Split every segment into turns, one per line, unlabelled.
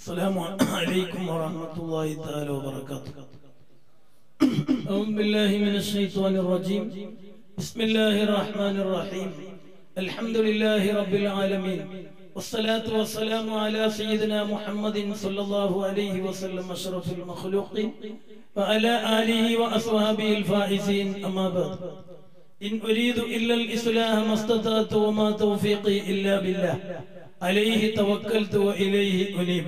السلام عليكم ورحمة الله تعالى وبركاته أعوذ بالله من الشيطان الرجيم بسم الله الرحمن الرحيم الحمد لله رب العالمين والصلاة والسلام على سيدنا محمد صلى الله عليه وسلم أشرف المخلوقين وعلى آله وأصحابه الفائزين أما بعد إن أريد إلا الإصلاح ما استطعت وما توفيقي إلا بالله عليه توكلت وإليه أنيب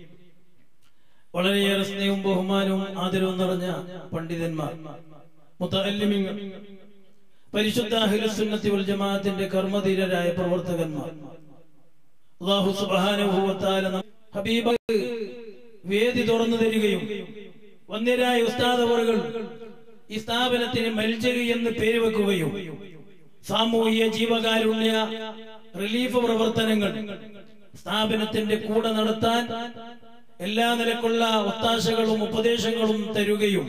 വളരെയേറെ സ്നേഹവും ബഹുമാനവും ആദരവും നിറഞ്ഞ പണ്ഡിതന്മാർ മുത്തല്ലിമിങ്ങൾ പരിശുദ്ധ അഹിലുസുന്നത്തി വൽ ജമാഅത്തിന്റെ കർമ്മധീരരായ പ്രവർത്തകന്മാർ അല്ലാഹു സുബ്ഹാനഹു വ തആല ഹബീബ് വേദി തുറന്നു തരികയും വന്യരായ ഉസ്താദ് അവറുകൾ ഈ സ്ഥാപനത്തിന് മൽജരി എന്ന് പേര് വെക്കുകയും സാമൂഹിക ജീവകാരുണ്യ റിലീഫ് പ്രവർത്തനങ്ങൾ സ്ഥാപനത്തിന്റെ കൂടെ നടത്താൻ എല്ലാ നിലക്കുള്ള ഒത്താശകളും ഉപദേശങ്ങളും തരുകയും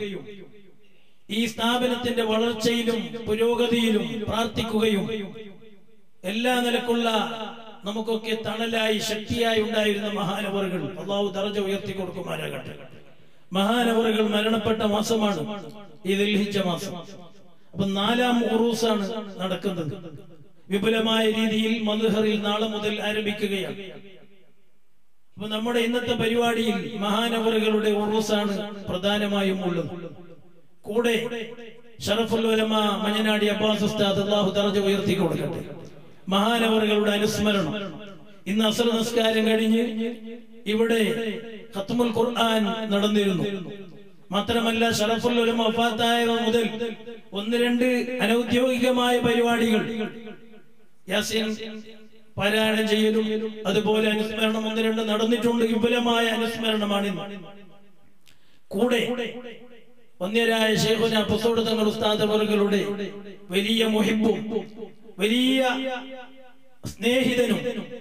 ഈ സ്ഥാപനത്തിന്റെ വളർച്ചയിലും പുരോഗതിയിലും പ്രാർത്ഥിക്കുകയും എല്ലാ നിലക്കുള്ള നമുക്കൊക്കെ തണലായി ശക്തിയായി ഉണ്ടായിരുന്ന മഹാനവറുകൾ അള്ളാഹു ദർജ ഉയർത്തി കൊടുക്കുമാരാകട്ടെ മഹാനവറുകൾ മരണപ്പെട്ട മാസമാണ് ഈ ദൽഹിച്ച മാസം അപ്പൊ നാലാം ഉറൂസാണ് നടക്കുന്നത് വിപുലമായ രീതിയിൽ മധുഹറിൽ നാളെ മുതൽ ആരംഭിക്കുകയാണ് അപ്പൊ നമ്മുടെ ഇന്നത്തെ പരിപാടിയിൽ മഹാനവറുകളുടെ ഉറൂസാണ് പ്രധാനമായും ഉള്ളത് കൂടെ ഷറഫുൽ ഉലമ മഞ്ഞനാടി അബ്ബാസ് ഉസ്താദ് അള്ളാഹു ദർജ ഉയർത്തി കൊടുക്കട്ടെ മഹാനവറുകളുടെ അനുസ്മരണം ഇന്ന് അസർ നിസ്കാരം കഴിഞ്ഞ് ഇവിടെ ഖത്മുൽ ഖുർആൻ നടന്നിരുന്നു മാത്രമല്ല ഷറഫുൽ ഉലമ വഫാത്തായത് മുതൽ ഒന്ന് രണ്ട് അനൗദ്യോഗികമായ പരിപാടികൾ യാസീൻ പാരായണം ചെയ്യലും അതുപോലെ അനുസ്മരണം ഒന്ന് രണ്ട് നടന്നിട്ടുണ്ട് വിപുലമായ അനുസ്മരണമാണ് ഇന്ന്. കൂടെ വന്യരായ ശേഖുന പുസ്തോട് തങ്ങൾ ഉസ്താദ് അവറുകളുടെ വലിയ മുഹിബും വലിയ സ്നേഹിതനും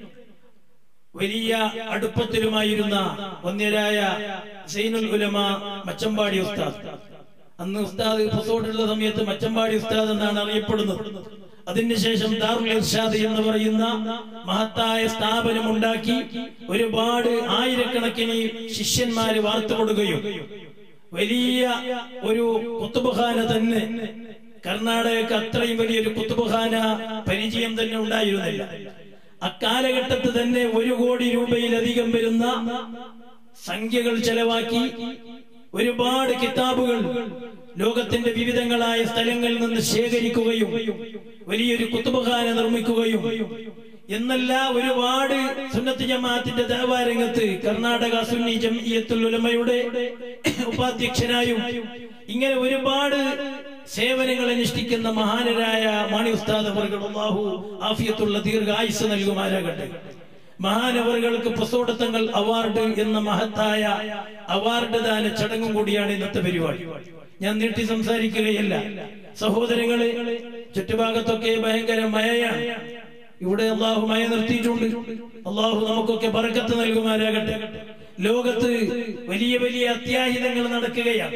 വലിയ അടുപ്പത്തിലുമായിരുന്ന വന്യരായ സൈനുൽ ഉലമ മച്ചമ്പാടി ഉസ്താദ് അന്ന് ഉസ്താദ് പുസ്തോടുള്ള സമയത്ത് മച്ചമ്പാടി ഉസ്താദ് എന്നാണ് അറിയപ്പെടുന്നത് അതിനുശേഷം ദാറുൽ ഇർഷാദ് എന്ന് പറയുന്ന മഹത്തായ സ്ഥാപനം ഉണ്ടാക്കി ഒരുപാട് ആയിരക്കണക്കിന് ശിഷ്യന്മാര് വാർത്തുകൊടുകയും വലിയ ഒരു കുത്തുബഖാന തന്നെ കർണാടകക്ക് അത്രയും വലിയൊരു കുത്തുബഖാന പരിചയം തന്നെ ഉണ്ടായിരുന്നില്ല അക്കാലഘട്ടത്ത് തന്നെ ഒരു കോടി രൂപയിലധികം വരുന്ന സംഖ്യകൾ ചെലവാക്കി ഒരുപാട് കിതാബുകൾ ലോകത്തിന്റെ വിവിധങ്ങളായ സ്ഥലങ്ങളിൽ നിന്ന് ശേഖരിക്കുകയും വലിയൊരു കുത്തുബഖാന നിർമ്മിക്കുകയും എന്നല്ല ഒരുപാട് സുന്നത്ത് ജമാഅത്തിന്റെ ദേവാരംഗത്ത് കർണാടക സുന്നി ജംഇയ്യത്തുൽ ഉലമയുടെ ഉപാധ്യക്ഷനായും ഇങ്ങനെ ഒരുപാട് സേവനങ്ങൾ അനുഷ്ഠിക്കുന്ന മഹാനരായ മാണി ഉസ്താദ് അവർകൾ അള്ളാഹു ആഫിയത്തുള്ള ദീർഘായുസ് നൽകുമാരാകട്ടെ മഹാനവറുകൾക്ക് പ്രസോടത്തങ്ങൾ അവാർഡ് എന്ന മഹത്തായ അവാർഡ് ദാന ചടങ്ങും കൂടിയാണ് ഇന്നത്തെ പരിപാടി ഞാൻ നീട്ടി സംസാരിക്കുകയല്ല സഹോദരങ്ങളെ ചുറ്റുഭാഗത്തൊക്കെ ഭയങ്കര മഴയാണ് ഇവിടെ അള്ളാഹു മയ നിർത്തിയിട്ടുണ്ട് അള്ളാഹു നമുക്കൊക്കെ ബറക്കത്ത് നൽകുമാരാകട്ടെ ലോകത്ത് വലിയ വലിയ അത്യാഹിതങ്ങൾ നടക്കുകയാണ്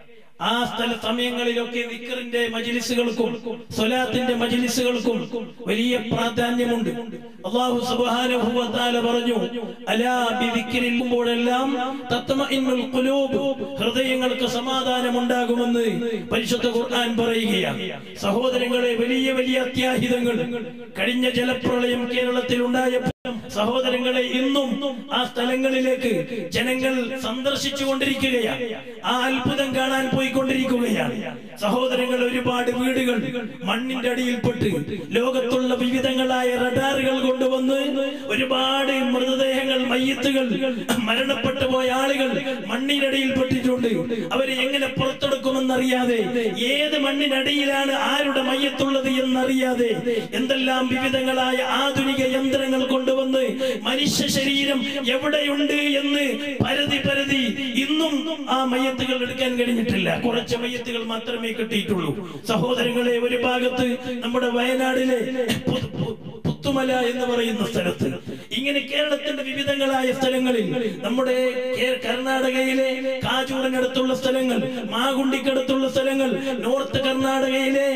ആ സ്ഥല സമയങ്ങളിലൊക്കെ വിക്കറിന്റെ മജിലിസുകൾക്കും സ്വലാത്തിന്റെ മജിലിസുകൾക്കും വലിയ പ്രാധാന്യമുണ്ട് അള്ളാഹു സുബ്ഹാനഹു വ തആല പറഞ്ഞു അലാ ബിദിക്രിൽമ്പോഴെല്ലാം തത്മഇന്നുൽ ഖുലൂബ് ഹൃദയങ്ങൾക്ക് സമാധാനം ഉണ്ടാകുമെന്ന് പരിശുദ്ധ ഖുർആൻ പറയുകയാണ് സഹോദരങ്ങളെ വലിയ വലിയ അത്യാഹിതങ്ങൾ കഴിഞ്ഞ ജലപ്രളയം കേരളത്തിൽ ഉണ്ടായപ്പോൾ സഹോദരങ്ങളെ ഇന്നും ആ സ്ഥലങ്ങളിലേക്ക് ജനങ്ങൾ സന്ദർശിച്ചു കൊണ്ടിരിക്കുകയാണ് ആ അത്ഭുതം കാണാൻ പോയിക്കൊണ്ടിരിക്കുകയാണ് സഹോദരങ്ങൾ ഒരുപാട് വീടുകൾ മണ്ണിന്റെ അടിയിൽപ്പെട്ട് ലോകത്തുള്ള വിവിധങ്ങളായ റഡാറുകൾ കൊണ്ടുവന്ന് ഒരുപാട് മൃതദേഹങ്ങൾ മയ്യത്തുകൾ മരണപ്പെട്ടു പോയ ആളുകൾ മണ്ണിനടിയിൽ പെട്ടിട്ടുണ്ട് അവരെ എങ്ങനെ പുറത്തെടുക്കുമെന്നറിയാതെ ഏത് മണ്ണിനടിയിലാണ് ആരുടെ മയ്യത്തുള്ളത് എന്നറിയാതെ എന്തെല്ലാം വിവിധങ്ങളായ ആധുനിക യന്ത്രങ്ങൾ കൊണ്ടുവന്ന് മനുഷ്യ ശരീരം എവിടെയുണ്ട് എന്ന് പരതി പരതി ഇന്നും ആ മയ്യത്തുകൾ എടുക്കാൻ കഴിഞ്ഞിട്ടില്ല കുറച്ച് മയ്യത്തുകൾ മാത്രമേ കിട്ടിയിട്ടുള്ളൂ സഹോദരങ്ങളെ ഒരു ഭാഗത്ത് നമ്മുടെ വയനാടിലെ പു- പു- പുത്തുമല എന്ന് പറയുന്ന സ്ഥലത്ത് ഇങ്ങനെ കേരളത്തിന്റെ വിവിധങ്ങളായ സ്ഥലങ്ങളിൽ നമ്മുടെ കേ- കർണാടകയിലെ കാജൂറിനടുത്തുള്ള സ്ഥലങ്ങൾ മാഗുണ്ടിക്കടുത്തുള്ള സ്ഥലങ്ങൾ നോർത്ത് കർണാടകയിലെ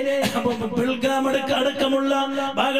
ബെൽഗാം അടക്ക അടക്കമുള്ള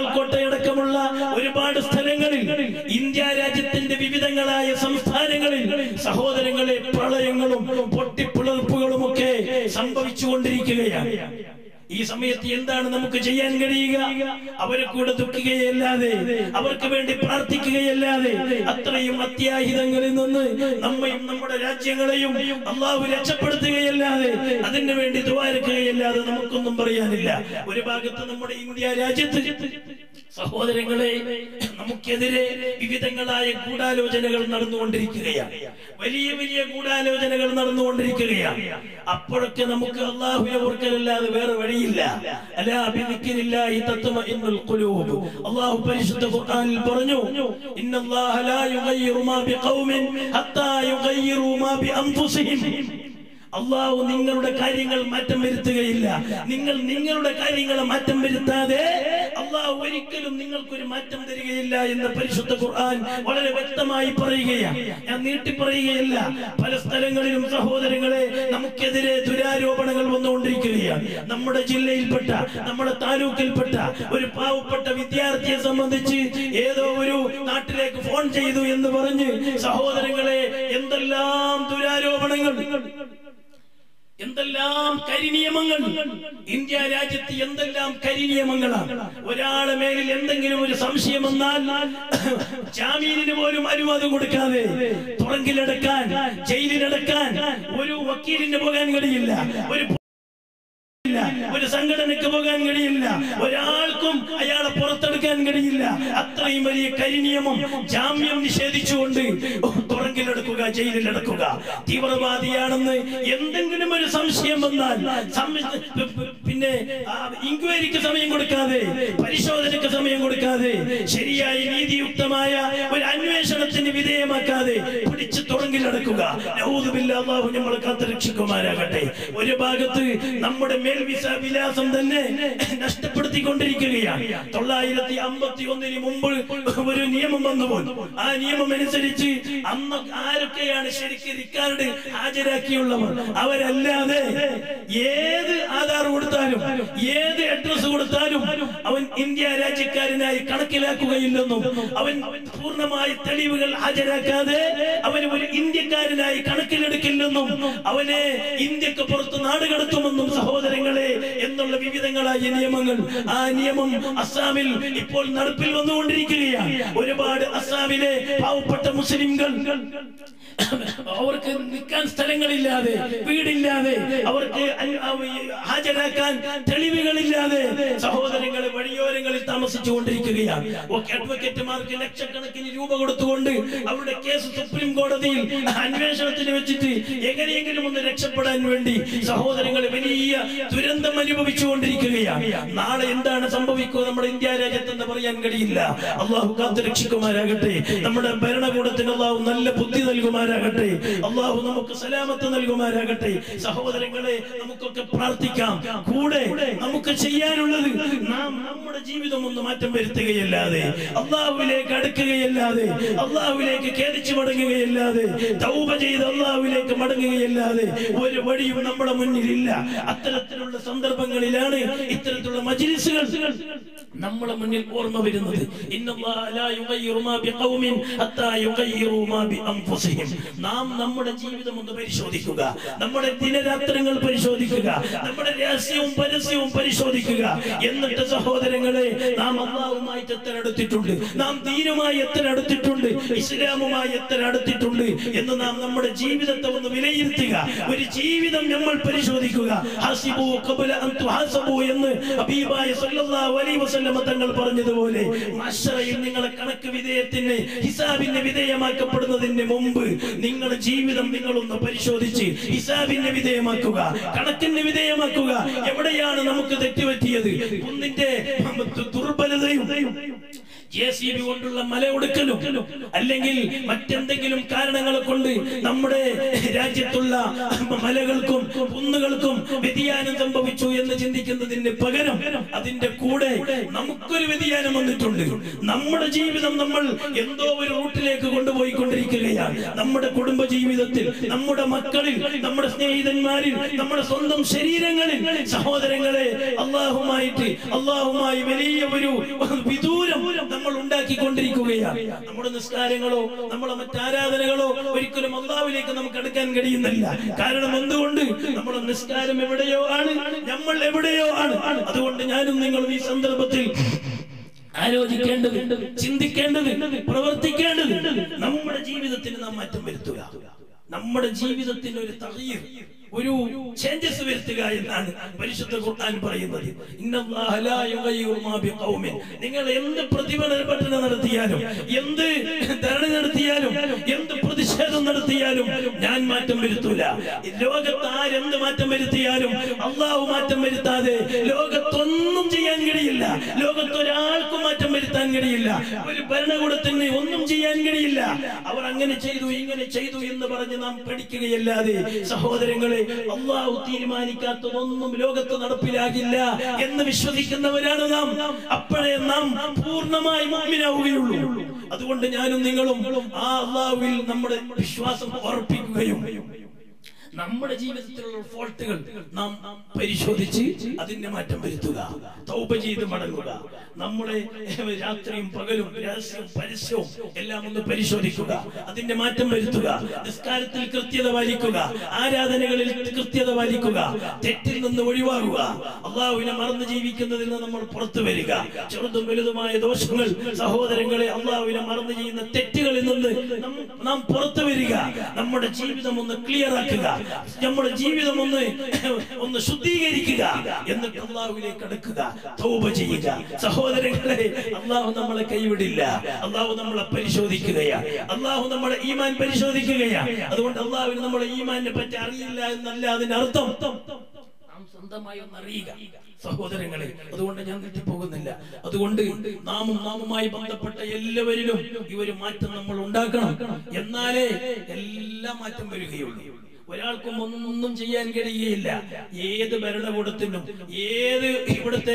ബാഗൽകോട്ടയടക്കമുള്ള ഒരുപാട് സ്ഥലങ്ങളിൽ ഇന്ത്യ രാജ്യത്തിന്റെ വിവിധങ്ങളായ സംസ്ഥാനങ്ങളിൽ സഹോദരങ്ങളെ പ്രളയങ്ങളും പൊട്ടിപ്പിളർപ്പുകളും ഒക്കെ സംഭവിച്ചുകൊണ്ടിരിക്കുകയാണ് ഈ സമയത്ത് എന്താണ് നമുക്ക് ചെയ്യാൻ കഴിയുക അവരെ കൂടെ ദുഃഖിക്കുകയല്ലാതെ അവർക്ക് വേണ്ടി പ്രാർത്ഥിക്കുകയല്ലാതെ അത്രയും അത്യാഹിതങ്ങളിൽ നിന്ന് നമ്മയും നമ്മുടെ രാജ്യങ്ങളെയും അള്ളാഹു രക്ഷപ്പെടുത്തുകയല്ലാതെ അതിനു വേണ്ടി ദ്വാരക്കുകയല്ലാതെ നമുക്കൊന്നും പറയാനില്ല ഒരു ഭാഗത്ത് നമ്മുടെ ഇന്ത്യ രാജ്യത്ത് സഹോദരങ്ങളെ നമുക്കെതിരെ വിവിധങ്ങളായ ഗൂഢാലോചനകൾ നടന്നുകൊണ്ടിരിക്കുകയാണ് വലിയ വലിയ ഗൂഢാലോചനകൾ നടന്നുകൊണ്ടിരിക്കുകയാണ് അപ്പോഴൊക്കെ നമുക്ക് അള്ളാഹുവിനെ ഓർക്കലല്ലാതെ വേറെ വഴിയില്ല അലാ ബിദിക്രില്ലാഹി തത്മഇന്നുൽ ഖുലൂബ് അള്ളാഹു പരിശുദ്ധ ഖുർആനിൽ പറഞ്ഞു ഇന്നല്ലാഹ ലാ യുഗയ്യിറു മാ ബിഖൗമിൻ ഹത്താ യുഗയ്യിറു മാ ബിഅൻഫുസിഹിം അള്ളാഹു നിങ്ങളുടെ കാര്യങ്ങൾ മാറ്റം വരുത്തുകയില്ല നിങ്ങൾ നിങ്ങളുടെ കാര്യങ്ങൾ മാറ്റം വരുത്താതെ അള്ളാഹു ഒരിക്കലും നിങ്ങൾക്കൊരു മാറ്റം തരികയില്ല എന്ന് പരിശുദ്ധ ഖുർആൻ വളരെ വ്യക്തമായി പറയുകയാണ് ഞാൻ നീട്ടി പറയുകയല്ല പല സ്ഥലങ്ങളിലും സഹോദരങ്ങളെ നമുക്കെതിരെ ദുരാരോപണങ്ങൾ വന്നുകൊണ്ടിരിക്കുകയാണ് നമ്മുടെ ജില്ലയിൽപ്പെട്ട നമ്മുടെ താലൂക്കിൽപ്പെട്ട ഒരു പാവപ്പെട്ട വിദ്യാർത്ഥിയെ സംബന്ധിച്ച് ഏതോ ഒരു നാട്ടിലേക്ക് ഫോൺ ചെയ്തു എന്ന് പറഞ്ഞ് സഹോദരങ്ങളെ എന്തെല്ലാം ദുരാരോപണങ്ങൾ എന്തെല്ലാം കരിനിയമങ്ങൾ ഇന്ത്യ രാജ്യത്ത് എന്തെല്ലാം കരിനിയമങ്ങളാണ് ഒരാളെ മേലിൽ എന്തെങ്കിലും ഒരു സംശയം വന്നാൽ ജാമീനിന് പോലും അനുവാദം കൊടുക്കാതെ തുറങ്കിലടക്കാൻ ജയിലിലടക്കാൻ ഒരു വക്കീലിന് പോകാൻ കഴിയില്ല ഒരു ഇല്ല. ഒരു സംഘടനയ്ക്ക് പോകാൻ കഴിയില്ല ഒരാൾക്കും അയാളെ പുറത്തെടുക്കാൻ കഴിയില്ല അത്രയും വലിയ കരിനിയമം ജാമ്യം നിഷേധിച്ചുകൊണ്ട് തുറങ്കിലെടുക്കുക ജയിലിലടക്കുക തീവ്രവാദിയാണെന്ന് എന്തെങ്കിലും ഒരു സംശയം വന്നാൽ സംശ- പിന്നെ ആ, ഇൻക്വയറിക്ക് സമയം കൊടുക്കാതെ പരിശോധനയ്ക്ക് സമയം കൊടുക്കാതെ ശരിയായ നീതിയുക്തമായ ഒരു അന്വേഷണത്തിന് വിധേയമാക്കാതെ പിടിച്ച് തുറങ്കിലടക്കുക നഊദുബില്ലാ, അല്ലാഹു നമ്മളെ കാത്തുരക്ഷിക്കുമാരാകട്ടെ ഒരു ഭാഗത്ത് നമ്മുടെ മേൽവിസ വിലാസം തന്നെ നഷ്ടപ്പെടുത്തിക്കൊണ്ടിരിക്കുകയാണ് തൊള്ളായിരത്തി അമ്പത്തി ഒന്നിന് മുമ്പ് ഒരു നിയമം വന്നുപോയി ആ നിയമം അനുസരിച്ച് അന്ന് ആരൊക്കെയാണ് ശരിക്കും റിക്കാർഡ് ഹാജരാക്കിയുള്ളവർ അവരല്ലാതെ ഏത് ആധാർ കൊടുത്താലും ഏത് അഡ്രസ് കൊടുത്താലും അവൻ ഇന്ത്യ രാജ്യക്കാരനായി കണക്കിലാക്കുകയില്ലെന്നും അവൻ പൂർണ്ണമായ തെളിവുകൾ ഹാജരാക്കാതെ അവൻ ഒരു ഇന്ത്യക്കാരനായി കണക്കിലെടുക്കില്ലെന്നും അവനെ ഇന്ത്യക്ക് പുറത്ത് നാട് കടത്തുമെന്നും സഹോദരങ്ങളെ എന്നുള്ള വിവിധങ്ങളായ നിയമങ്ങൾ ആ നിയമം അസ്സാമിൽ ഇപ്പോൾ നടപ്പിൽ വന്നുകൊണ്ടിരിക്കുകയാണ് ഒരുപാട് അസ്സാമിലെ പാവപ്പെട്ട മുസ്ലിംകൾ അവർക്ക് നിൽക്കാൻ സ്ഥലങ്ങളില്ലാതെ വീടില്ലാതെ അവർക്ക് അൻ- അവ- ഹാജരാക്കാൻ തെളിവുകളില്ലാതെ സഹോദരങ്ങളെ വഴിയോരങ്ങളിൽ താമസിച്ചു കൊണ്ടിരിക്കുകയാണ് ഒക്കെ അഡ്വക്കേറ്റുമാർക്ക് ലക്ഷക്കണക്കിന് രൂപ കൊടുത്തുകൊണ്ട് അവരുടെ കേസ് സുപ്രീം കോടതിയിൽ അന്വേഷണത്തിന് വെച്ചിട്ട് എങ്ങനെയെങ്കിലും ഒന്ന് രക്ഷപ്പെടാൻ വേണ്ടി സഹോദരങ്ങളെ വലിയ ദുരന്തം അനുഭവിച്ചുകൊണ്ടിരിക്കുകയാണ് നാളെ എന്താണ് സംഭവിക്കുക നമ്മുടെ ഇന്ത്യ രാജ്യത്ത് എന്ന് പറയാൻ കഴിയില്ല അള്ളാഹു കാത്തു രക്ഷിക്കുമാരാകട്ടെ നമ്മുടെ ഭരണകൂടത്തിന് അള്ളാഹു നല്ല ബുദ്ധി നൽകുമാരാകട്ടെ അള്ളാഹു നമുക്ക് സലാമത്ത് നൽകുമാരാകട്ടെ സഹോദരങ്ങളെ നമുക്കൊക്കെ പ്രാർത്ഥിക്കാം കൂടെ നമുക്ക് ചെയ്യാനുള്ളത് നാം നമ്മുടെ ജീവിതം ഒന്ന് മാറ്റം വരുത്തുകയല്ലാതെ അള്ളാഹുവിലേക്ക് അടുക്കുകയല്ലാതെ അള്ളാഹുവിലേക്ക് ഖേദിച്ചു മടങ്ങുകയല്ലാതെ തൗബ ചെയ്ത് അള്ളാഹുവിലേക്ക് മടങ്ങുകയല്ലാതെ ഒരു വഴിയും നമ്മുടെ മുന്നിലില്ല അത്തരത്തിലുള്ള സന്ദർഭങ്ങളിലാണ് ഇത്തരത്തിലുള്ള മജിലിസുകൾ നമ്മളെ മുന്നിൽ ഓർമ്മ വരുന്നത് ഇന്നല്ലാഹ ലാ യുഗയ്യിറു മാ ബിഖൗമിൻ ഹത്താ യുഗയ്യിറു മാ ബിഅൻഫുസിഹിം നാം നമ്മുടെ ജീവിതം ഒന്ന് പരിശോധിക്കുക നമ്മുടെ ദിനരാത്രങ്ങൾ പരിശോധിക്കുക നമ്മുടെ രഹസ്യവും പരസ്യവും പരിശോധിക്കുക എന്നിട്ട് സഹോദരങ്ങളെ നാം അള്ളാഹുമായി എത്ര അടുത്തിട്ടുണ്ട് നാം ദീനുമായി എത്ര അടുത്തിട്ടുണ്ട് ഇസ്ലാമുമായി എത്ര അടുത്തിട്ടുണ്ട് എന്ന് നാം നമ്മുടെ ജീവിതത്തെ ഒന്ന് വിലയിരുത്തുക ഒരു ജീവിതം നമ്മൾ പരിശോധിക്കുക ഹസിബു ഖബല അൻ തുഹാസബു എന്ന് ഹബീബായ സല്ലല്ലാഹു അലൈഹി വസല്ലമ തങ്ങൾ പറഞ്ഞതുപോലെ മശ്റയിൽ നിങ്ങളെ കണക്ക് വിധേയത്തിന് ഹിസാബിന് വിധേയമാക്കപ്പെടുന്നതിന് മുമ്പ് നിങ്ങളുടെ ജീവിതം നിങ്ങളൊന്ന് പരിശോധിച്ച് ഹിസാബിന് വിധേയമാക്കുക കണക്കിന് വിധേയമാക്കുക എവിടെയാണ് നമുക്ക് തെറ്റുപറ്റിയത് കുന്നിന്റെ ദുർബലതയും ജെ സി ബി കൊണ്ടുള്ള മലയൊടുക്കലും അല്ലെങ്കിൽ മറ്റെന്തെങ്കിലും കാരണങ്ങളെ കൊണ്ട് നമ്മുടെ രാജ്യത്തുള്ള മലകൾക്കും കുന്നുകൾക്കും വ്യതിയാനം സംഭവിച്ചു എന്ന് ചിന്തിക്കുന്നതിന് പകരം അതിന്റെ കൂടെ നമുക്കൊരു വ്യതിയാനം വന്നിട്ടുണ്ട് നമ്മുടെ ജീവിതം നമ്മൾ എന്തോ ഒരു റൂട്ടിലേക്ക് കൊണ്ടുപോയിക്കൊണ്ടിരിക്കുകയാണ് നമ്മുടെ കുടുംബ ജീവിതത്തിൽ നമ്മുടെ മക്കളിൽ നമ്മുടെ സ്നേഹിതന്മാരിൽ നമ്മുടെ സ്വന്തം ശരീരങ്ങളിൽ സഹോദരങ്ങളെ അള്ളാഹുമായിട്ട് അള്ളാഹുമായി വലിയ ഒരു വിദൂരം നമ്മൾ ഉണ്ടാക്കിക്കൊണ്ടിരിക്കുകയാണ് നമ്മുടെ നിസ്കാരങ്ങളോ നമ്മളെ മറ്റാരാധനകളോ ഒരിക്കലും അള്ളാവിലേക്ക് നമുക്ക് അടുക്കാൻ കഴിയുന്നില്ല കാരണം എന്തുകൊണ്ട് നമ്മുടെ നിസ്കാരം എവിടെയോ ആണ് നമ്മൾ എവിടെയോ ആണ് അതുകൊണ്ട് ഞാനും നിങ്ങളും ഈ സന്ദർഭത്തിൽ ആലോചിക്കേണ്ടത് ചിന്തിക്കേണ്ടത് പ്രവർത്തിക്കേണ്ടത് നമ്മുടെ ജീവിതത്തിന് നാം മാറ്റം വരുത്തുക നമ്മുടെ ജീവിതത്തിന് ഒരു തകീർ ഒരു ചേഞ്ചസ് വരുത്തുക എന്നാണ് പരിശുദ്ധ ഖുർആൻ പറയുന്നത് ഇന്നല്ലാഹ ലാ യുഗയ്യിറു മാ ബിഖൗമിൻ നിങ്ങൾ എന്ത് പ്രതിഭടന നടത്തിയാലും എന്ത് ധരണി നടത്തിയാലും എന്ത് പ്രതിഷേധം നടത്തിയാലും ഞാൻ മാറ്റം വരുത്തൂല ലോകത്ത് ആരെന്ത് മാറ്റം വരുത്തിയാലും അള്ളാഹു മാറ്റം വരുത്താതെ ലോകത്തൊന്നും ചെയ്യാൻ കഴിയില്ല ലോകത്ത് ഒരാൾക്കും മാറ്റം വരുത്താൻ കഴിയില്ല ഒരു ഭരണകൂടത്തിന് ഒന്നും ചെയ്യാൻ കഴിയില്ല അവർ അങ്ങനെ ചെയ്തു ഇങ്ങനെ ചെയ്തു എന്ന് പറഞ്ഞ് നാം പഠിക്കുകയല്ലാതെ സഹോദരങ്ങളെ അള്ളാഹു തീരുമാനിക്കാത്തതൊന്നും ലോകത്ത് നടപ്പിലാകില്ല എന്ന് വിശ്വസിക്കുന്നവരാണ് നാം അപ്പോഴേ നാം പൂർണ്ണമായി മുമ്പിനാവുകയുള്ളൂ അതുകൊണ്ട് ഞാനും നിങ്ങളും ആ അള്ളാഹുവിൽ നമ്മുടെ വിശ്വാസം ഉറപ്പിക്കുകയും നമ്മുടെ ജീവിതത്തിലുള്ള ഫോൾട്ടുകൾ നാം പരിശോധിച്ച് അതിന്റെ മാറ്റം വരുത്തുക തൗപ ചെയ്ത് മടങ്ങുക നമ്മളെ രാത്രിയും പകലും രഹസ്യവും പരസ്യവും എല്ലാം ഒന്ന് പരിശോധിക്കുക അതിന്റെ മാറ്റം വരുത്തുക നിസ്കാരത്തിൽ കൃത്യത പാലിക്കുക ആരാധനകളിൽ കൃത്യത പാലിക്കുക തെറ്റിൽ നിന്ന് ഒഴിവാകുക അള്ളാഹുവിനെ മറന്നു ജീവിക്കുന്നതിൽ നിന്ന് നമ്മൾ പുറത്തു വരിക ചെറുതും വലുതുമായ ദോഷങ്ങൾ സഹോദരങ്ങളെ അള്ളാഹുവിനെ മറന്നു ചെയ്യുന്ന തെറ്റുകളിൽ നിന്ന് നം- നാം പുറത്തു വരിക നമ്മുടെ ജീവിതം ഒന്ന് ക്ലിയർ ആക്കുക നമ്മുടെ ജീവിതം ഒന്ന് ഒന്ന് ശുദ്ധീകരിക്കുക എന്നിട്ട് അള്ളാഹുവിലേക്ക് അടുക്കുക തൗബ ചെയ്യുക സഹോദരങ്ങളെ അള്ളാഹു നമ്മളെ കൈവിടില്ല അള്ളാഹു നമ്മളെ പരിശോധിക്കുകയാ അള്ളാഹു നമ്മുടെ ഈമാൻ പരിശോധിക്കുകയാ അതുകൊണ്ട് അള്ളാഹുവിന് നമ്മുടെ ഈമാനെ പറ്റി അറിയില്ല എന്നല്ല അതിന്റെ അർത്ഥം നാം സ്വന്തമായി ഒന്ന് അറിയുക സഹോദരങ്ങളെ അതുകൊണ്ട് ഞാൻ തെറ്റിപ്പോകുന്നില്ല അതുകൊണ്ട് നാമും നാമുമായി ബന്ധപ്പെട്ട എല്ലാവരിലും ഈ ഒരു മാറ്റം നമ്മൾ ഉണ്ടാക്കണം എന്നാലേ എല്ലാ മാറ്റം വരികയുള്ളൂ ഒരാൾക്കും ഒന്നും ചെയ്യാൻ കഴിയുകയില്ല ഏത് ഭരണകൂടത്തിനും ഏത് ഇവിടുത്തെ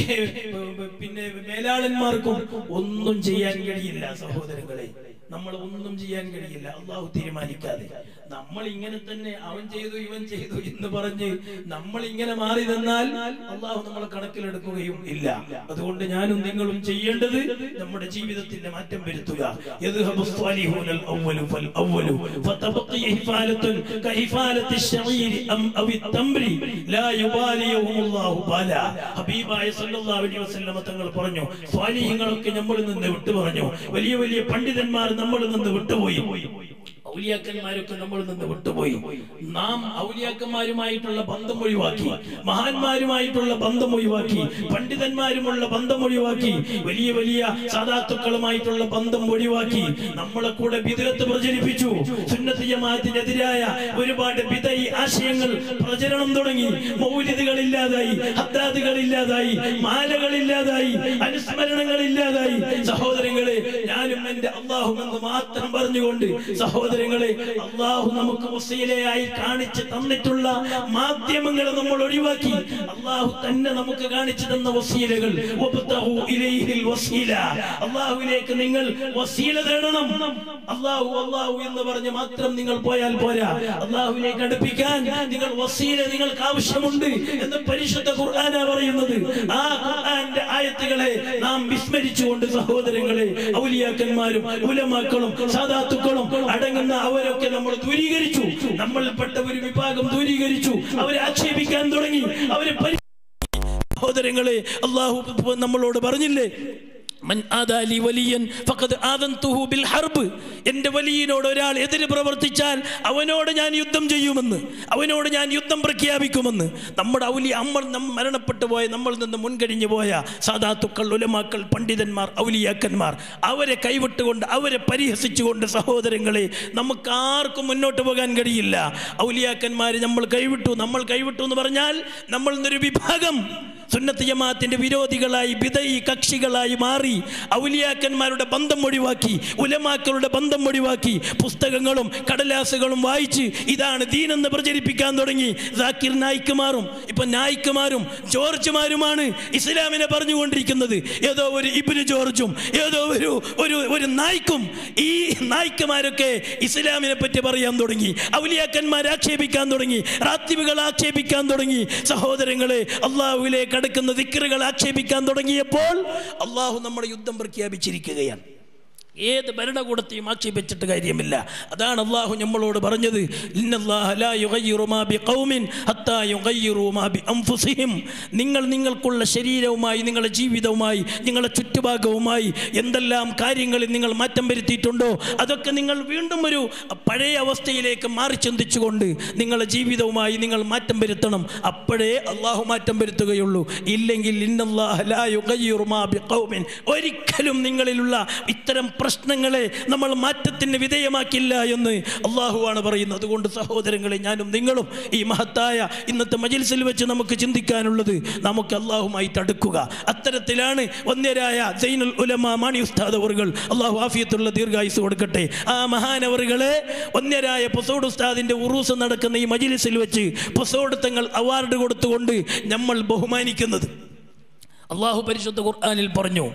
പിന്നെ മേലാളന്മാർക്കും ഒന്നും ചെയ്യാൻ കഴിയില്ല സഹോദരങ്ങളെ നമ്മൾ ഒന്നും ചെയ്യാൻ കഴിയില്ല അള്ളാഹു തീരുമാനിക്കാതെ നമ്മൾ ഇങ്ങനെ തന്നെ അവൻ ചെയ്തു ഇവൻ ചെയ്തു എന്ന് പറഞ്ഞ് നമ്മൾ ഇങ്ങനെ മാറി നിന്നാൽ അള്ളാഹു നമ്മളെ കണക്കിലെടുക്കുകയും ഇല്ല അതുകൊണ്ട് ഞാനും നിങ്ങളും ചെയ്യേണ്ടത് നമ്മുടെ ജീവിതത്തിന്റെ മാറ്റം വരുത്തുക يذهب الصالحون الأول فالأول فتبقي حفالة كحفالة الشعير أم أو التمر لا يباليهم الله بالا ഹബീബായ സല്ലല്ലാഹു അലൈഹി വസല്ലമ തങ്ങൾ പറഞ്ഞു സ്വാലിഹ്യങ്ങളൊക്കെ നമ്മളിൽ നിന്ന് വിട്ടു പറഞ്ഞു വലിയ വലിയ പണ്ഡിതന്മാർ നമ്മളിൽ നിന്ന് വിട്ടുപോയി ഔലിയാക്കന്മാരൊക്കെ നമ്മളിൽ നിന്ന് വിട്ടുപോയി നാം ഔലിയാക്കന്മാരുമായിട്ടുള്ള ബന്ധം ഒഴിവാക്കി മഹാന്മാരുമായിട്ടുള്ള ബന്ധം ഒഴിവാക്കി പണ്ഡിതന്മാരുമുള്ള ബന്ധം ഒഴിവാക്കി വലിയ വലിയ സാധാത്തുക്കളുമായിട്ടുള്ള ബന്ധം ഒഴിവാക്കി നമ്മളെ കൂടെ വിദഗ്ധ പ്രചരിപ്പിച്ചു സുന്നത്ത് ജമാഅത്തിനെതിരായ ഒരുപാട് വിധൈ ആശയങ്ങൾ പ്രചരണം തുടങ്ങി മൗലിദുകൾ ഇല്ലാതായി ഹദ്ദാദുകൾ ഇല്ലാതായി മാലകൾ ഇല്ലാതായി അനുസ്മരണങ്ങൾ ഇല്ലാതായി സഹോദരങ്ങളെ ഞാനും എന്റെ അള്ളാഹു എന്ന് മാത്രം പറഞ്ഞുകൊണ്ട് സഹോദരങ്ങളെ അള്ളാഹു നമുക്ക് വസീലയായി കാണിച്ചു തന്നിട്ടുള്ള മാധ്യമങ്ങളെ നമ്മൾ ഒഴിവാക്കി അള്ളാഹു തന്നെ നമുക്ക് കാണിച്ചു തന്ന വസീലകൾ വബ്തഗു ഇലൈഹിൽ വസീല അള്ളാഹുവിലേക്ക് നിങ്ങൾ വസീല തേടണം അള്ളാഹു അള്ളാഹു എന്ന് പറഞ്ഞ് മാത്രം നിങ്ങൾ പോയാൽ പോരാ അള്ളാഹുവിലേക്ക് അടുപ്പിക്കാൻ നിങ്ങൾ വസീല നിങ്ങൾക്ക് ആവശ്യമുണ്ട് എന്ന് പരിശുദ്ധ ഖുർആന പറയുന്നത് ആ ഖുർആന്റെ ആയത്തുകളെ നാം വിസ്മരിച്ചുകൊണ്ട് സഹോദരങ്ങളെ ഔലിയാക്കന്മാരും ഉലമാക്കളും സാദാത്തുക്കളും അടങ്ങുന്ന അവരൊക്കെ നമ്മൾ ദൂരീകരിച്ചു നമ്മൾപ്പെട്ട ഒരു വിഭാഗം ദൂരീകരിച്ചു അവരെ ആക്ഷേപിക്കാൻ തുടങ്ങി അവരെ പരി സഹോദരങ്ങളെ അള്ളാഹു നമ്മളോട് പറഞ്ഞില്ലേ മൻ ആദാലി വലിയൻ ഫഖദ് ആദൻതുഹു ബിൽ ഹർബ് എൻ്റെ വലിയനോട് ഒരാൾ എതിര് പ്രവർത്തിച്ചാൽ അവനോട് ഞാൻ യുദ്ധം ചെയ്യുമെന്ന് അവനോട് ഞാൻ യുദ്ധം പ്രഖ്യാപിക്കുമെന്ന് നമ്മുടെ ഔലി അമ്മ നം മരണപ്പെട്ടു പോയ നമ്മളിൽ നിന്ന് മുൻകഴിഞ്ഞു പോയ സാധാത്തുക്കൾ ഉലമാക്കൾ പണ്ഡിതന്മാർ ഔലിയാക്കന്മാർ അവരെ കൈവിട്ടുകൊണ്ട് അവരെ പരിഹസിച്ചുകൊണ്ട് സഹോദരങ്ങളെ നമുക്ക് ആർക്കും മുന്നോട്ട് പോകാൻ കഴിയില്ല ഔലിയാക്കന്മാർ നമ്മൾ കൈവിട്ടു നമ്മൾ കൈവിട്ടു എന്ന് പറഞ്ഞാൽ നമ്മൾ ഇന്നൊരു വിഭാഗം സുന്നത്ത് ജമാഅത്തിന്റെ വിരോധികളായി വിധയി കക്ഷികളായി മാറി ഔലിയാക്കന്മാരുടെ ബന്ധം ഒഴിവാക്കി ഉലമാക്കളുടെ ബന്ധം ഒഴിവാക്കി പുസ്തകങ്ങളും കടലാസുകളും വായിച്ച് ഇതാണ് ദീനെന്ന് പ്രചരിപ്പിക്കാൻ തുടങ്ങി സാക്കിർ നായിക്കുമാറും ഇപ്പൊ നായിക്കുമാരും ജോർജുമാരുമാണ് ഇസ്ലാമിനെ പറഞ്ഞുകൊണ്ടിരിക്കുന്നത് ഏതോ ഒരു ഇബിന് ജോർജും ഏതോ ഒരു ഒരു ഒരു നായ്ക്കും ഈ നായ്ക്കുമാരൊക്കെ ഇസ്ലാമിനെ പറ്റി പറയാൻ തുടങ്ങി ഔലിയാക്കന്മാരെ ആക്ഷേപിക്കാൻ തുടങ്ങി റാത്തിബുകൾ ആക്ഷേപിക്കാൻ തുടങ്ങി സഹോദരങ്ങളെ അള്ളാഹുവിലേക്ക് കടക്കുന്ന ദിക്കറുകൾ ആക്ഷേപിക്കാൻ തുടങ്ങിയപ്പോൾ അള്ളാഹു നമ്മുടെ യുദ്ധം പ്രഖ്യാപിച്ചിരിക്കുകയാണ് ഏത് ഭരണകൂടത്തെയും ആക്ഷേപിച്ചിട്ട് കാര്യമില്ല അതാണ് അള്ളാഹു നമ്മളോട് പറഞ്ഞത് ഇന്നല്ലാഹ ലാ യുഗയ്യിറു മാ ബിഖൗമിൻ ഹത്താ യുഗയ്യിറു മാ ബിഅൻഫുസിഹിം. നിങ്ങൾ നിങ്ങൾക്കുള്ള ശരീരവുമായി നിങ്ങളുടെ ജീവിതവുമായി നിങ്ങളുടെ ചുറ്റുഭാഗവുമായി എന്തെല്ലാം കാര്യങ്ങളിൽ നിങ്ങൾ മാറ്റം വരുത്തിയിട്ടുണ്ടോ അതൊക്കെ നിങ്ങൾ വീണ്ടും ഒരു പഴയ അവസ്ഥയിലേക്ക് മാറി ചിന്തിച്ചുകൊണ്ട് നിങ്ങളുടെ ജീവിതവുമായി നിങ്ങൾ മാറ്റം വരുത്തണം അപ്പോഴേ അള്ളാഹു മാറ്റം വരുത്തുകയുള്ളൂ ഇല്ലെങ്കിൽ ഇന്നല്ലാഹ ലാ യുഗയ്യിറു മാ ബിഖൗമിൻ. ഒരിക്കലും നിങ്ങളിലുള്ള ഇത്തരം പ്രശ്നങ്ങളെ നമ്മൾ മാറ്റത്തിന് വിധേയമാക്കില്ല എന്ന് അള്ളാഹുവാണ് പറയുന്നത് അതുകൊണ്ട് സഹോദരങ്ങളെ ഞാനും നിങ്ങളും ഈ മഹത്തായ ഇന്നത്തെ മജിൽസിൽ വെച്ച് നമുക്ക് ചിന്തിക്കാനുള്ളത് നമുക്ക് അള്ളാഹുമായി തടുക്കുക അത്തരത്തിലാണ് വന്യരായ സൈനുൽ ഉലമ മാണി ഉസ്താദ് അവറുകൾ അള്ളാഹു ആഫിയത്തുള്ള ദീർഘായുസ് കൊടുക്കട്ടെ ആ മഹാനവറുകളെ വന്യരായ പൊസോഡ് ഉസ്താദിന്റെ ഉറൂസ് നടക്കുന്ന ഈ മജിലിസിൽ വെച്ച് പൊസോഡ് തങ്ങൾ അവാർഡ് കൊടുത്തുകൊണ്ട് നമ്മൾ ബഹുമാനിക്കുന്നത് അള്ളാഹു പരിശുദ്ധ ഖുർആനിൽ പറഞ്ഞു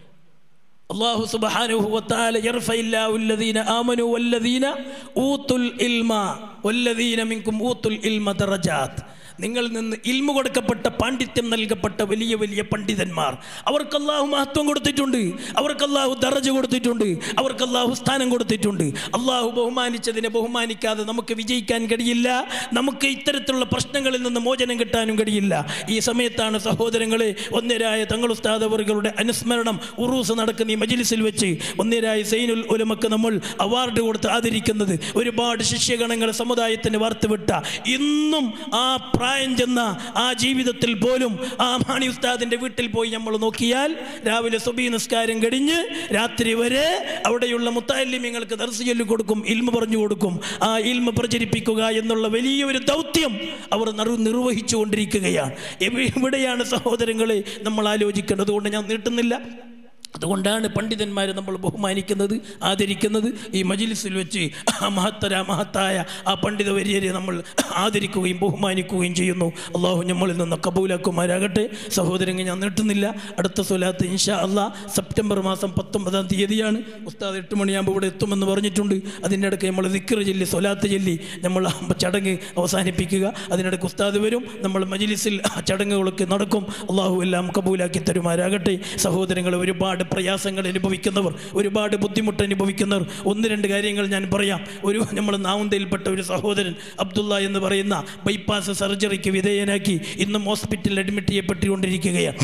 അള്ളാഹു സുബ്ഹാനഹു വതആല യർഫഇല്ലാഹു അല്ലദീന ആമനു വല്ലദീന ഊത്തുൽ ഇൽമ വല്ലദീന മിൻകും ഊത്തുൽ ഇൽമ ദറജാത്ത് നിങ്ങളിൽ നിന്ന് ഇൽമു കൊടുക്കപ്പെട്ട പാണ്ഡിത്യം നൽകപ്പെട്ട വലിയ വലിയ പണ്ഡിതന്മാർ അവർക്ക് അള്ളാഹു മഹത്വം കൊടുത്തിട്ടുണ്ട് അവർക്ക് അള്ളാഹു ദറജ കൊടുത്തിട്ടുണ്ട് അവർക്ക് അള്ളാഹു സ്ഥാനം കൊടുത്തിട്ടുണ്ട് അള്ളാഹു ബഹുമാനിച്ചതിനെ ബഹുമാനിക്കാതെ നമുക്ക് വിജയിക്കാൻ കഴിയില്ല നമുക്ക് ഇത്തരത്തിലുള്ള പ്രശ്നങ്ങളിൽ നിന്ന് മോചനം കിട്ടാനും കഴിയില്ല ഈ സമയത്താണ് സഹോദരങ്ങളെ ഒന്നരായ തങ്ങളുസ്താദവറുകളുടെ അനുസ്മരണം ഉറൂസ് നടക്കുന്ന ഈ മജിലിസിൽ വെച്ച് ഒന്നരായ സൈനുൽ ഉലമക്ക് നമ്മൾ അവാർഡ് കൊടുത്ത് ആദരിക്കുന്നത് ഒരുപാട് ശിഷ്യഗണങ്ങൾ സമുദായത്തിന് വാർത്തുവിട്ട ഇന്നും ആ പ്രായം ചെന്ന ആ ജീവിതത്തിൽ പോലും ആ മാണി ഉസ്താദിന്റെ വീട്ടിൽ പോയി നമ്മൾ നോക്കിയാൽ രാവിലെ സുബി നിസ്കാരം കഴിഞ്ഞ് രാത്രി വരെ അവിടെയുള്ള മുത്താലിമ്യങ്ങൾക്ക് ദർശ ചൊല്ലി കൊടുക്കും ഇൽമ പറഞ്ഞു കൊടുക്കും ആ ഇൽമ പ്രചരിപ്പിക്കുക എന്നുള്ള വലിയൊരു ദൗത്യം അവർ നിർ- നിർവഹിച്ചു കൊണ്ടിരിക്കുകയാണ് ഇവ- ഇവിടെയാണ് സഹോദരങ്ങളെ നമ്മൾ ആലോചിക്കേണ്ടത് അതുകൊണ്ട് ഞാൻ നീട്ടുന്നില്ല അതുകൊണ്ടാണ് പണ്ഡിതന്മാരെ നമ്മൾ ബഹുമാനിക്കുന്നത് ആദരിക്കുന്നത് ഈ മജിലിസിൽ വെച്ച് ആ മഹത്തര മഹത്തായ ആ പണ്ഡിത വര്യരെ നമ്മൾ ആദരിക്കുകയും ബഹുമാനിക്കുകയും ചെയ്യുന്നു അള്ളാഹു നമ്മളിൽ നിന്ന് കബൂലാക്കുമാരാകട്ടെ സഹോദരങ്ങൾ ഞാൻ നീട്ടുന്നില്ല അടുത്ത സ്വലാത്ത് ഇൻഷാ അള്ളാഹ് സെപ്റ്റംബർ മാസം പത്തൊമ്പതാം തീയതിയാണ് ഉസ്താദ് എട്ട് മണിയാകുമ്പോൾ ഇവിടെ എത്തുമെന്ന് പറഞ്ഞിട്ടുണ്ട് അതിൻ്റെ ഇടയ്ക്ക് നമ്മൾ ദിക്കർ ചൊല്ലി സ്വലാത്ത് ചൊല്ലി നമ്മൾ ആ ചടങ്ങ് അവസാനിപ്പിക്കുക അതിനിടയ്ക്ക് ഉസ്താദ് വരും നമ്മൾ മജിലിസിൽ ആ ചടങ്ങുകളൊക്കെ നടക്കും അള്ളാഹു എല്ലാം കബൂലാക്കി തരുമാരാകട്ടെ സഹോദരങ്ങൾ ഒരുപാട് പ്രയാസങ്ങൾ അനുഭവിക്കുന്നവർ ഒരുപാട് ബുദ്ധിമുട്ട് അനുഭവിക്കുന്നവർ ഒന്ന് രണ്ട് കാര്യങ്ങൾ ഞാൻ പറയാം ഒരു നമ്മൾ നാവുന്തയിൽപ്പെട്ട ഒരു സഹോദരൻ അബ്ദുള്ള എന്ന് പറയുന്ന ബൈപ്പാസ് സർജറിക്ക് വിധേയനാക്കി ഇന്നും ഹോസ്പിറ്റലിൽ അഡ്മിറ്റ് ചെയ്യപ്പെട്ടുകൊണ്ടിരിക്കുകയാണ്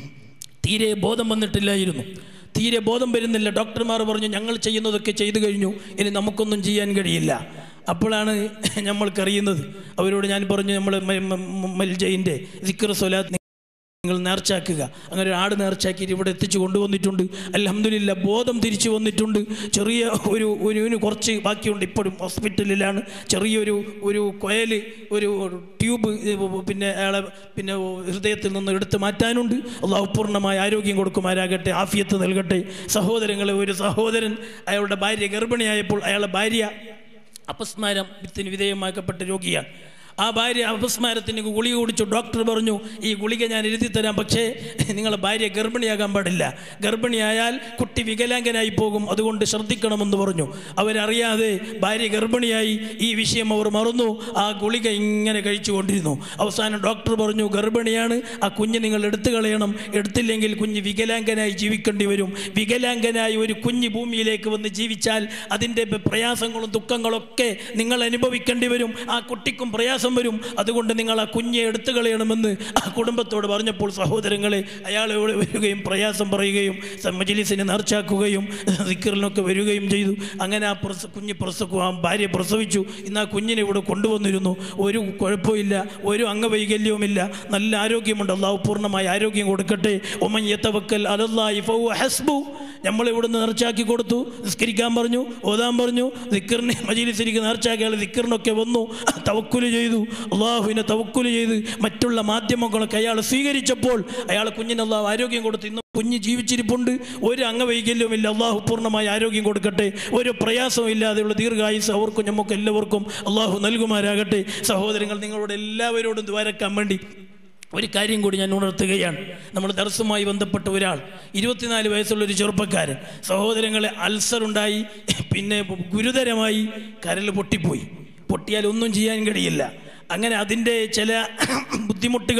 തീരെ ബോധം വന്നിട്ടില്ലായിരുന്നു തീരെ ബോധം വരുന്നില്ല ഡോക്ടർമാർ പറഞ്ഞു ഞങ്ങൾ ചെയ്യുന്നതൊക്കെ ചെയ്തു കഴിഞ്ഞു ഇനി നമുക്കൊന്നും ചെയ്യാൻ കഴിയില്ല അപ്പോഴാണ് നമ്മൾക്കറിയുന്നത് അവരോട് ഞാൻ പറഞ്ഞു നമ്മൾ മൽജയിൻ്റെ സിക്കർ സൊലാത്ത് നിങ്ങൾ നേർച്ചാക്കുക അങ്ങനെ ഒരു ആട് നേർച്ചാക്കിയിട്ട് ഇവിടെ എത്തിച്ചു കൊണ്ടുവന്നിട്ടുണ്ട് അലഹമില്ല ബോധം തിരിച്ചു വന്നിട്ടുണ്ട് ചെറിയ ഒരു ഒരു ഇതിന് കുറച്ച് ബാക്കിയുണ്ട് ഇപ്പോഴും ഹോസ്പിറ്റലിലാണ് ചെറിയൊരു ഒരു കൊയൽ ഒരു ട്യൂബ് പിന്നെ അയാളെ പിന്നെ ഹൃദയത്തിൽ നിന്ന് എടുത്ത് മാറ്റാനുണ്ട് അള്ളാഹു പൂർണ്ണമായ ആരോഗ്യം കൊടുക്കുമാരാകട്ടെ ആഫിയത്ത് നൽകട്ടെ സഹോദരങ്ങളെ ഒരു സഹോദരൻ അയാളുടെ ഭാര്യ ഗർഭിണിയായപ്പോൾ അയാളുടെ ഭാര്യ അപസ്മാരത്തിന് വിധേയമാക്കപ്പെട്ട രോഗിയാണ് ആ ഭാര്യ അപസ്മാരത്തിന് ഗുളിക കുടിച്ചു ഡോക്ടർ പറഞ്ഞു ഈ ഗുളിക ഞാൻ എഴുതി തരാം പക്ഷേ നിങ്ങളെ ഭാര്യ ഗർഭിണിയാകാൻ പാടില്ല ഗർഭിണിയായാൽ കുട്ടി വികലാംഗനായി പോകും അതുകൊണ്ട് ശ്രദ്ധിക്കണമെന്ന് പറഞ്ഞു അവരറിയാതെ ഭാര്യ ഗർഭിണിയായി ഈ വിഷയം അവർ മറന്നു ആ ഗുളിക ഇങ്ങനെ കഴിച്ചുകൊണ്ടിരുന്നു അവസാനം ഡോക്ടർ പറഞ്ഞു ഗർഭിണിയാണ് ആ കുഞ്ഞ് നിങ്ങൾ എടുത്തു കളയണം എടുത്തില്ലെങ്കിൽ കുഞ്ഞ് വികലാംഗനായി ജീവിക്കേണ്ടി വരും വികലാംഗനായി ഒരു കുഞ്ഞ് ഭൂമിയിലേക്ക് വന്ന് ജീവിച്ചാൽ അതിൻ്റെ പ്രയാസങ്ങളും ദുഃഖങ്ങളൊക്കെ നിങ്ങൾ അനുഭവിക്കേണ്ടി വരും ആ കുട്ടിക്കും പ്രയാസം വരും അതുകൊണ്ട് നിങ്ങൾ ആ കുഞ്ഞെ എടുത്തു കളയണമെന്ന് ആ കുടുംബത്തോട് പറഞ്ഞപ്പോൾ സഹോദരങ്ങളെ അയാളോട് വരികയും പ്രയാസം പറയുകയും മജിലിസിനെ നേർച്ചാക്കുകയും സിക്കറിനൊക്കെ വരികയും ചെയ്തു അങ്ങനെ ആ പ്രസ കുഞ്ഞ് പ്രസവ ആ ഭാര്യ പ്രസവിച്ചു ഇന്ന് ആ കുഞ്ഞിനെ ഇവിടെ കൊണ്ടുവന്നിരുന്നു ഒരു കുഴപ്പമില്ല ഒരു അംഗവൈകല്യവുമില്ല നല്ല ആരോഗ്യമുണ്ട് അള്ളാഹു പൂർണ്ണമായ ആരോഗ്യം കൊടുക്കട്ടെ ഒമൻ യത്തവക്കൽ അലല്ലാഹി ഫഹുവ ഹസ്ബു നമ്മൾ ഇവിടുന്ന് നേർച്ചാക്കി കൊടുത്തു നിസ്കരിക്കാൻ പറഞ്ഞു ഓതാൻ പറഞ്ഞു ദിക്കറിനെ മജീലിസിരിക്ക് നേർച്ചാക്കി അയാൾ ദിക്കറിനൊക്കെ വന്നു തവക്കുല് ചെയ്തു അള്ളാഹുവിനെ തവക്കുല് ചെയ്ത് മറ്റുള്ള മാധ്യമങ്ങളൊക്കെ അയാൾ സ്വീകരിച്ചപ്പോൾ അയാൾ കുഞ്ഞിന് അള്ളാഹു ആരോഗ്യം കൊടുത്തു ഇന്ന് കുഞ്ഞ് ജീവിച്ചിരിപ്പുണ്ട് ഒരു അംഗവൈകല്യവുമില്ല അള്ളാഹു പൂർണ്ണമായ ആരോഗ്യം കൊടുക്കട്ടെ ഒരു പ്രയാസവും ഇല്ലാതെയുള്ള ദീർഘായുസ് അവർക്കും നമുക്ക് എല്ലാവർക്കും അള്ളാഹു നൽകുമാരാകട്ടെ സഹോദരങ്ങൾ നിങ്ങളോട് എല്ലാവരോടും ദ്വാരക്കാൻ വേണ്ടി ഒരു കാര്യം കൂടി ഞാൻ ഉണർത്തുകയാണ് നമ്മൾ ദർസുമായി ബന്ധപ്പെട്ട ഒരാൾ ഇരുപത്തിനാല് വയസ്സുള്ള ഒരു ചെറുപ്പക്കാരൻ സഹോദരങ്ങളെ അൾസർ ഉണ്ടായി പിന്നെ ഗുരുതരമായി കരൽ പൊട്ടിപ്പോയി പൊട്ടിയാൽ ഒന്നും ചെയ്യാൻ കഴിയില്ല അങ്ങനെ അതിൻ്റെ ചില ബുദ്ധിമുട്ടുകൾ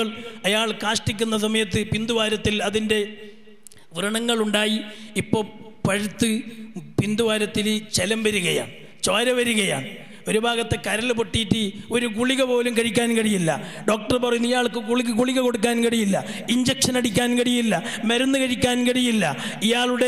അയാൾ കാഷ്ടിക്കുന്ന സമയത്ത് പിന്തുവാരത്തിൽ അതിൻ്റെ വ്രണങ്ങളുണ്ടായി ഇപ്പോൾ പഴുത്ത് പിന്തുവാരത്തിൽ ചലം വരികയാണ് ചോര വരികയാണ് ഒരു ഭാഗത്ത് കരൽ പൊട്ടിയിട്ട് ഒരു ഗുളിക പോലും കഴിക്കാൻ കഴിയില്ല ഡോക്ടർ പറയുന്നു ഇയാൾക്ക് ഗുളിക ഗുളിക കൊടുക്കാൻ കഴിയില്ല ഇഞ്ചക്ഷൻ അടിക്കാൻ കഴിയില്ല മരുന്ന് കഴിക്കാൻ കഴിയില്ല ഇയാളുടെ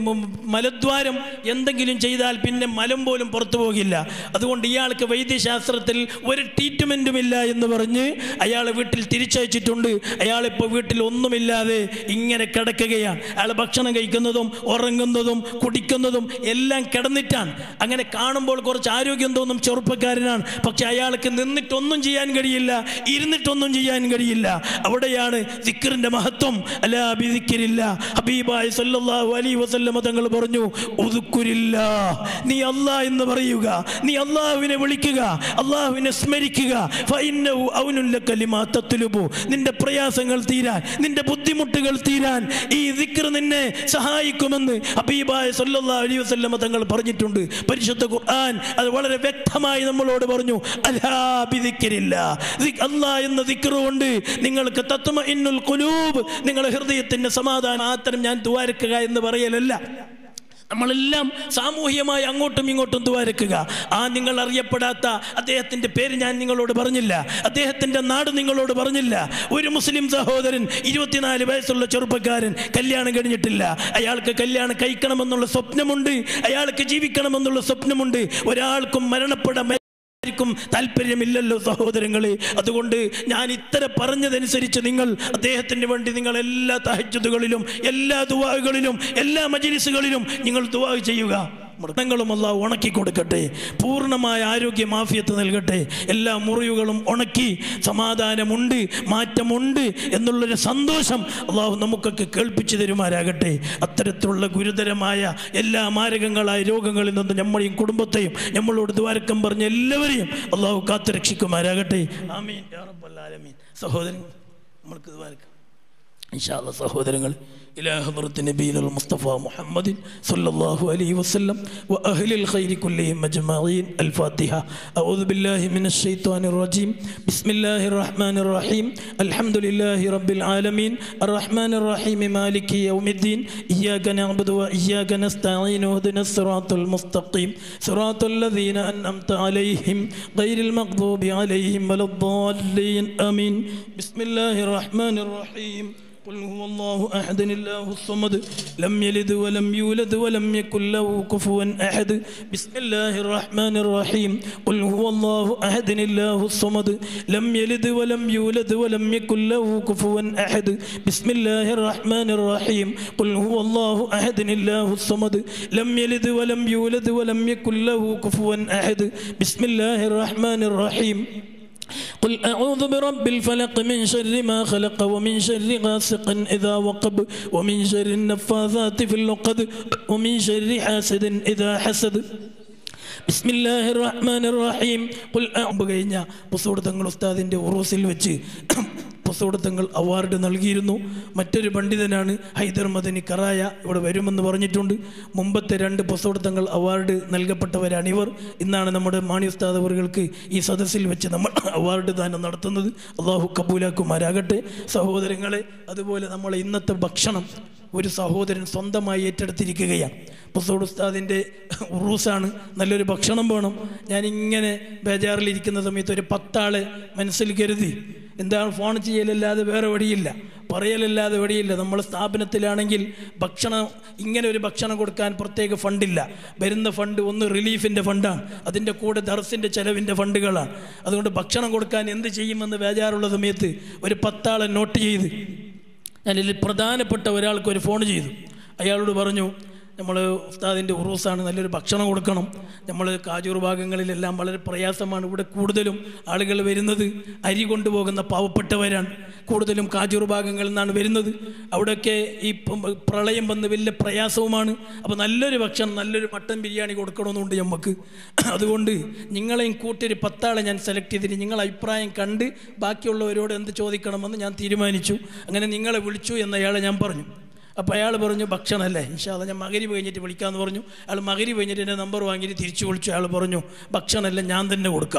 മലദ്വാരം എന്തെങ്കിലും ചെയ്താൽ പിന്നെ മലം പോലും പുറത്തു പോകില്ല അതുകൊണ്ട് ഇയാൾക്ക് വൈദ്യശാസ്ത്രത്തിൽ ഒരു ട്രീറ്റ്മെൻറ്റും ഇല്ല എന്ന് പറഞ്ഞ് അയാൾ വീട്ടിൽ തിരിച്ചയച്ചിട്ടുണ്ട് അയാളിപ്പോൾ വീട്ടിൽ ഒന്നുമില്ലാതെ ഇങ്ങനെ കിടക്കുകയാണ് അയാൾ ഭക്ഷണം കഴിക്കുന്നതും ഉറങ്ങുന്നതും കുടിക്കുന്നതും എല്ലാം കിടന്നിട്ടാണ് അങ്ങനെ കാണുമ്പോൾ കുറച്ച് ആരോഗ്യം തോന്നും ചെറുപ്പക്കാരനാണ് പക്ഷെ അയാൾക്ക് നിന്നിട്ടൊന്നും ചെയ്യാൻ കഴിയില്ല ഇരുന്നിട്ടൊന്നും ചെയ്യാൻ കഴിയില്ല അവിടെയാണ് ദിക്കറിന്റെ മഹത്വം അല്ലാ ബിദിക്കരില്ല ഹബീബായ സല്ലല്ലാഹു അലൈഹി വസല്ലമ തങ്ങൾ പറഞ്ഞു ഉദുക്കുരില്ല നീ അല്ലാ എന്ന് പറയുക നീ അള്ളാഹുവിനെ വിളിക്കുക അള്ളാഹുവിനെ സ്മരിക്കുക ഫഇന്നഹു ഔനുൻ ലക ലിമാ തത്ലുബു നിന്റെ പ്രയാസങ്ങൾ തീരാൻ നിന്റെ ബുദ്ധിമുട്ടുകൾ തീരാൻ ഈ ദിക്ർ നിന്നെ സഹായിക്കുമെന്ന് ഹബീബായ സല്ലല്ലാഹു അലൈഹി വസല്ലമ തങ്ങൾ പറഞ്ഞിട്ടുണ്ട് പരിശുദ്ധ ഖുർആൻ അത് വളരെ വ്യക്തമായി നമ്മളോട് പറഞ്ഞു അലാ ബിദിക്രില്ല അല്ലാ എന്ന ദിക്ർ കൊണ്ട് നിങ്ങൾക്ക് തത്വമ ഇന്നുൽ ഖുലൂബ് നിങ്ങളുടെ ഹൃദയത്തിന്റെ സമാധാനം മാത്രം ഞാൻ ദ്വാരക്കുക എന്ന് പറയലല്ല നമ്മളെല്ലാം സാമൂഹികമായി അങ്ങോട്ടും ഇങ്ങോട്ടും ദ്വാരക്കുക ആ നിങ്ങൾ അറിയപ്പെടാത്ത അദ്ദേഹത്തിൻ്റെ പേര് ഞാൻ നിങ്ങളോട് പറഞ്ഞില്ല അദ്ദേഹത്തിൻ്റെ നാട് നിങ്ങളോട് പറഞ്ഞില്ല ഒരു മുസ്ലിം സഹോദരൻ ഇരുപത്തിനാല് വയസ്സുള്ള ചെറുപ്പക്കാരൻ കല്യാണം കഴിഞ്ഞിട്ടില്ല അയാൾക്ക് കല്യാണം കഴിക്കണമെന്നുള്ള സ്വപ്നമുണ്ട് അയാൾക്ക് ജീവിക്കണമെന്നുള്ള സ്വപ്നമുണ്ട് ഒരാൾക്കും മരണപ്പെടാൻ ആർക്കും താല്പര്യമില്ലല്ലോ സഹോദരങ്ങളെ അതുകൊണ്ട് ഞാൻ ഇത്ര പറഞ്ഞതനുസരിച്ച് നിങ്ങൾ അദ്ദേഹത്തിന് വേണ്ടി നിങ്ങൾ എല്ലാ തഹജ്ജുദുകളിലും എല്ലാ ദുവാകളിലും എല്ലാ മജിലിസുകളിലും നിങ്ങൾ ദുവാ ചെയ്യുക മൃഗങ്ങളും അല്ലാഹ് ഉണക്കി കൊടുക്കട്ടെ പൂർണ്ണമായ ആരോഗ്യ മാഫിയത്ത് നൽകട്ടെ എല്ലാ മുറിവുകളും ഉണക്കി സമാധാനമുണ്ട് മാറ്റമുണ്ട് എന്നുള്ളൊരു സന്തോഷം അള്ളാഹു നമുക്കൊക്കെ കേൾപ്പിച്ചു തരുമാരാകട്ടെ അത്തരത്തിലുള്ള ഗുരുതരമായ എല്ലാ മാരകങ്ങളായ രോഗങ്ങളിൽ നിന്ന് നമ്മളെയും കുടുംബത്തെയും നമ്മളോട് ദ്വാരക്കം പറഞ്ഞ എല്ലാവരെയും അള്ളാഹു കാത്തു രക്ഷിക്കുമാരാകട്ടെ ആമീൻ യാ റബ്ബൽ ആലമീൻ സഹോദരൻ നമ്മൾക്ക് ദ്വാരക്കാം إن الله സഹോദരങ്ങൾ إلى حضرة نبينا المصطفى محمد صلى الله عليه وسلم وأهل الخير كلهم أجمعين الفاتحة أعوذ بالله من الشيطان الرجيم بسم الله الرحمن الرحيم الحمد لله رب العالمين الرحمن الرحيم مالك يوم الدين إياك نعبد وإياك نستعين اهدنا الصراط المستقيم صراط الذين أنعمت عليهم غير المغضوب عليهم ولا الضالين آمين بسم الله الرحمن الرحيم قل هو الله أحد الله الصمد لم يلد ولم يولد ولم يكن له كفوا أحد بسم الله الرحمن الرحيم قل هو الله أحد الله الصمد لم يلد ولم يولد ولم يكن له كفوا أحد بسم الله الرحمن الرحيم قل هو الله أحد الله الصمد لم يلد ولم يولد ولم يكن له كفوا أحد بسم الله الرحمن الرحيم قل أعوذ برب الفلق من شر ما خلق ومن شر غاسق إذا وقب ومن شر النفاثات في اللقد ومن شر حاسد إذا حسد بسم الله الرحمن الرحيم قل أعوذ കഴിഞ്ഞ പുസോട് തങ്ങൾ ഉസ്താദിൻ്റെ ഉറൂസിൽ വെച്ച് പുസോട് തങ്ങൾ അവാർഡ് നൽകിയിരുന്നു മറ്റൊരു പണ്ഡിതനാണ് ഹൈദർ മദനി കറായ ഇവിടെ വരുമെന്ന് പറഞ്ഞിട്ടുണ്ട് മുമ്പത്തെ രണ്ട് പുസോട് തങ്ങൾ അവാർഡ് നൽകപ്പെട്ടവരാണ് ഇവർ ഇന്നാണ് നമ്മുടെ മാണി ഉസ്താദ് അവർക്ക് ഈ സദസ്സിൽ വെച്ച് നമ്മൾ അവാർഡ് ദാനം നടത്തുന്നത് അള്ളാഹു കബൂലാക്കുമാരാകട്ടെ സഹോദരങ്ങളെ അതുപോലെ നമ്മളെ ഇന്നത്തെ ഭക്ഷണം ഒരു സഹോദരൻ സ്വന്തമായി ഏറ്റെടുത്തിരിക്കുകയാണ് പുസോട് ഉസ്താദിൻ്റെ ഉറൂസാണ് നല്ലൊരു ഭക്ഷണം വേണം ഞാനിങ്ങനെ ബേജാറിലിരിക്കുന്ന സമയത്ത് ഒരു പത്താളെ മനസ്സിൽ കരുതി എന്താണ് ഫോൺ ചെയ്യലല്ലാതെ വേറെ വഴിയില്ല പറയലല്ലാതെ വഴിയില്ല നമ്മൾ സ്ഥാപനത്തിലാണെങ്കിൽ ഭക്ഷണം ഇങ്ങനെ ഒരു ഭക്ഷണം കൊടുക്കാൻ പ്രത്യേക ഫണ്ടില്ല വരുന്ന ഫണ്ട് ഒന്ന് റിലീഫിൻ്റെ ഫണ്ടാണ് അതിൻ്റെ കൂടെ ദർസിൻ്റെ ചെലവിൻ്റെ ഫണ്ടുകളാണ് അതുകൊണ്ട് ഭക്ഷണം കൊടുക്കാൻ എന്ത് ചെയ്യുമെന്ന് ബേജാറുള്ള സമയത്ത് ഒരു പത്താളെ നോട്ട് ചെയ്ത് ഞാനിതിൽ പ്രധാനപ്പെട്ട ഒരാൾക്ക് ഒരു ഫോൺ ചെയ്തു അയാളോട് പറഞ്ഞു നമ്മൾ ഉസ്താദിൻ്റെ ഉറൂസാണ് നല്ലൊരു ഭക്ഷണം കൊടുക്കണം നമ്മൾ കാജൂർ ഭാഗങ്ങളിലെല്ലാം വളരെ പ്രയാസമാണ് ഇവിടെ കൂടുതലും ആളുകൾ വരുന്നത് അരി കൊണ്ടുപോകുന്ന പാവപ്പെട്ടവരാണ് കൂടുതലും കാജൂർ ഭാഗങ്ങളിൽ നിന്നാണ് വരുന്നത് അവിടെയൊക്കെ ഈ പ- പ്രളയം വന്ന് വലിയ പ്രയാസവുമാണ് അപ്പോൾ നല്ലൊരു ഭക്ഷണം നല്ലൊരു മട്ടൻ ബിരിയാണി കൊടുക്കണമെന്നുണ്ട് നമുക്ക് അതുകൊണ്ട് നിങ്ങളെയും കൂട്ടിയൊരു പത്താളെ ഞാൻ സെലക്ട് ചെയ്തിട്ട് നിങ്ങളെ അഭിപ്രായം കണ്ട് ബാക്കിയുള്ളവരോട് എന്ത് ചോദിക്കണമെന്ന് ഞാൻ തീരുമാനിച്ചു അങ്ങനെ നിങ്ങളെ വിളിച്ചു എന്നയാളെ ഞാൻ പറഞ്ഞു അപ്പോൾ അയാൾ പറഞ്ഞു ഭക്ഷണമല്ലേ ഇൻഷാല്ല ഞാൻ മകരി കഴിഞ്ഞിട്ട് വിളിക്കാമെന്ന് പറഞ്ഞു അയാൾ മകരി കഴിഞ്ഞിട്ട് എൻ്റെ നമ്പർ വാങ്ങിയിട്ട് തിരിച്ചു വിളിച്ചു അയാൾ പറഞ്ഞു ഭക്ഷണമല്ല ഞാൻ തന്നെ കൊടുക്കാം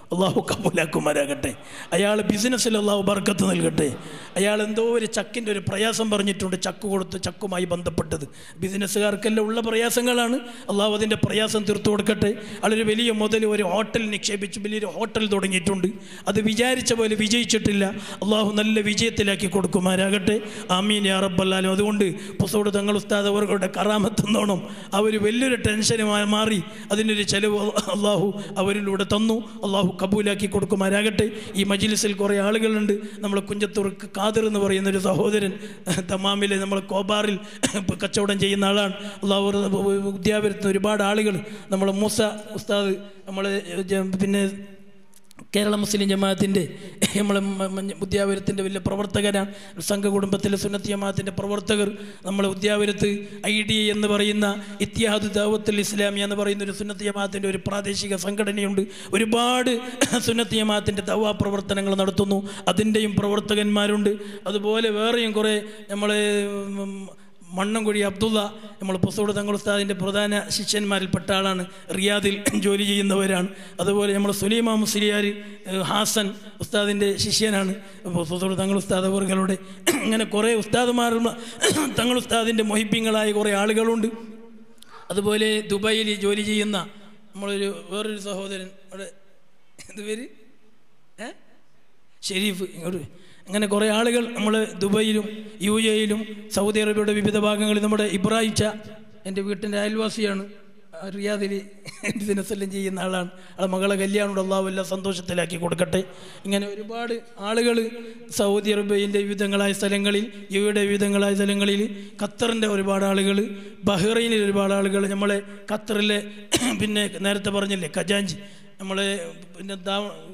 അള്ളാഹു കബൂലാക്കുമാരാകട്ടെ അയാൾ ബിസിനസ്സിൽ അള്ളാഹു ബർക്കത്ത് നൽകട്ടെ അയാൾ എന്തോ ഒരു ചക്കിൻ്റെ ഒരു പ്രയാസം പറഞ്ഞിട്ടുണ്ട് ചക്ക് കൊടുത്ത് ചക്കുമായി ബന്ധപ്പെട്ടത് ബിസിനസ്സുകാർക്കെല്ലാം ഉള്ള പ്രയാസങ്ങളാണ് അള്ളാഹു അതിൻ്റെ പ്രയാസം തീർത്തു കൊടുക്കട്ടെ അയാളൊരു വലിയ മുതൽ ഒരു ഹോട്ടൽ നിക്ഷേപിച്ച് വലിയൊരു ഹോട്ടൽ തുടങ്ങിയിട്ടുണ്ട് അത് വിചാരിച്ച പോലെ വിജയിച്ചിട്ടില്ല അള്ളാഹു നല്ല വിജയത്തിലാക്കി കൊടുക്കുമാരാകട്ടെ ആമീൻ യാ റബ്ബല്ലാലും അതുകൊണ്ട് പുസോട് തങ്ങൾ ഉസ്താദ് അവരുടെ കറാമത്തെന്നോണം അവർ വലിയൊരു ടെൻഷന് മാറി അതിനൊരു ചെലവ് അള്ളാഹു അവരിലൂടെ തന്നു അള്ളാഹു കബൂലാക്കി കൊടുക്കുമാരാകട്ടെ ഈ മജിലിസിൽ കുറേ ആളുകളുണ്ട് നമ്മൾ കുഞ്ചത്തൂർ കാതിർ എന്ന് പറയുന്ന ഒരു സഹോദരൻ തമാമിലെ നമ്മൾ കോബാറിൽ കച്ചവടം ചെയ്യുന്ന ആളാണ് അള്ളാഹു വിദ്യാഭ്യാസത്തിന് ഒരുപാട് ആളുകൾ നമ്മൾ മൂസ ഉസ്താദ് നമ്മൾ പിന്നെ കേരള മുസ്ലിം ജമാഅത്തിൻ്റെ നമ്മൾ ഉദ്യാപുരത്തിൻ്റെ വലിയ പ്രവർത്തകരാണ് സംഘ കുടുംബത്തിലെ സുന്നത്ത് ജമാഅത്തിൻ്റെ പ്രവർത്തകർ നമ്മൾ ഉദ്യാപുരത്ത് ഐ ഡി എന്ന് പറയുന്ന ഇത്തിഹാദ് ദാവത്തുൽ ഇസ്ലാമിയ എന്ന് പറയുന്ന ഒരു സുന്നത്ത് ജമാഅത്തിൻ്റെ ഒരു പ്രാദേശിക സംഘടനയുണ്ട് ഒരുപാട് സുന്നത്ത് ജമാഅത്തിൻ്റെ ദവാ പ്രവർത്തനങ്ങൾ നടത്തുന്നു അതിൻ്റെയും പ്രവർത്തകന്മാരുണ്ട് അതുപോലെ വേറെയും കുറേ നമ്മൾ മണ്ണംകുഴി അബ്ദുള്ള നമ്മൾ പുസോട് തങ്ങൾ ഉസ്താദിൻ്റെ പ്രധാന ശിഷ്യന്മാരിൽപ്പെട്ട ആളാണ് റിയാദിൽ ജോലി ചെയ്യുന്നവരാണ് അതുപോലെ നമ്മൾ സുലൈമ മുസ്ലിയാർ ഹാസൻ ഉസ്താദിൻ്റെ ശിഷ്യനാണ് പുസോട് തങ്ങൾ ഉസ്താദ് അവர்களுടെ അങ്ങനെ കുറേ ഉസ്താദുമാർ തങ്ങൾ ഉസ്താദിൻ്റെ മൊഹിബ്യങ്ങളായ കുറേ ആളുകളുണ്ട് അതുപോലെ ദുബായിൽ ജോലി ചെയ്യുന്ന നമ്മളൊരു വേറൊരു സഹോദരൻ അവിടെ എന്ത് പേര് ഏ ഷെരീഫ് ഇങ്ങോട്ട് അങ്ങനെ കുറേ ആളുകൾ നമ്മൾ ദുബൈയിലും യു എയിലും സൗദി അറേബ്യയുടെ വിവിധ ഭാഗങ്ങളിൽ നമ്മുടെ ഇബ്രാഹിച്ച എൻ്റെ വീട്ടിൻ്റെ അയൽവാസിയാണ് റിയാദിൽ ബിസിനസ്സെല്ലാം ചെയ്യുന്ന ആളാണ് ആളെ മകളെ കല്യാണം അള്ളാഹു എല്ലാം സന്തോഷത്തിലാക്കി കൊടുക്കട്ടെ ഇങ്ങനെ ഒരുപാട് ആളുകൾ സൗദി അറേബ്യൻ്റെ വിവിധങ്ങളായ സ്ഥലങ്ങളിൽ യുയുടെ വിവിധങ്ങളായ സ്ഥലങ്ങളിൽ ഖത്തറിൻ്റെ ഒരുപാട് ആളുകൾ ബഹ്റൈനിൽ ഒരുപാട് ആളുകൾ നമ്മളെ ഖത്തറിലെ പിന്നെ നേരത്തെ പറഞ്ഞില്ലേ ഖജാഞ്ചി നമ്മളെ പിന്നെ ദാ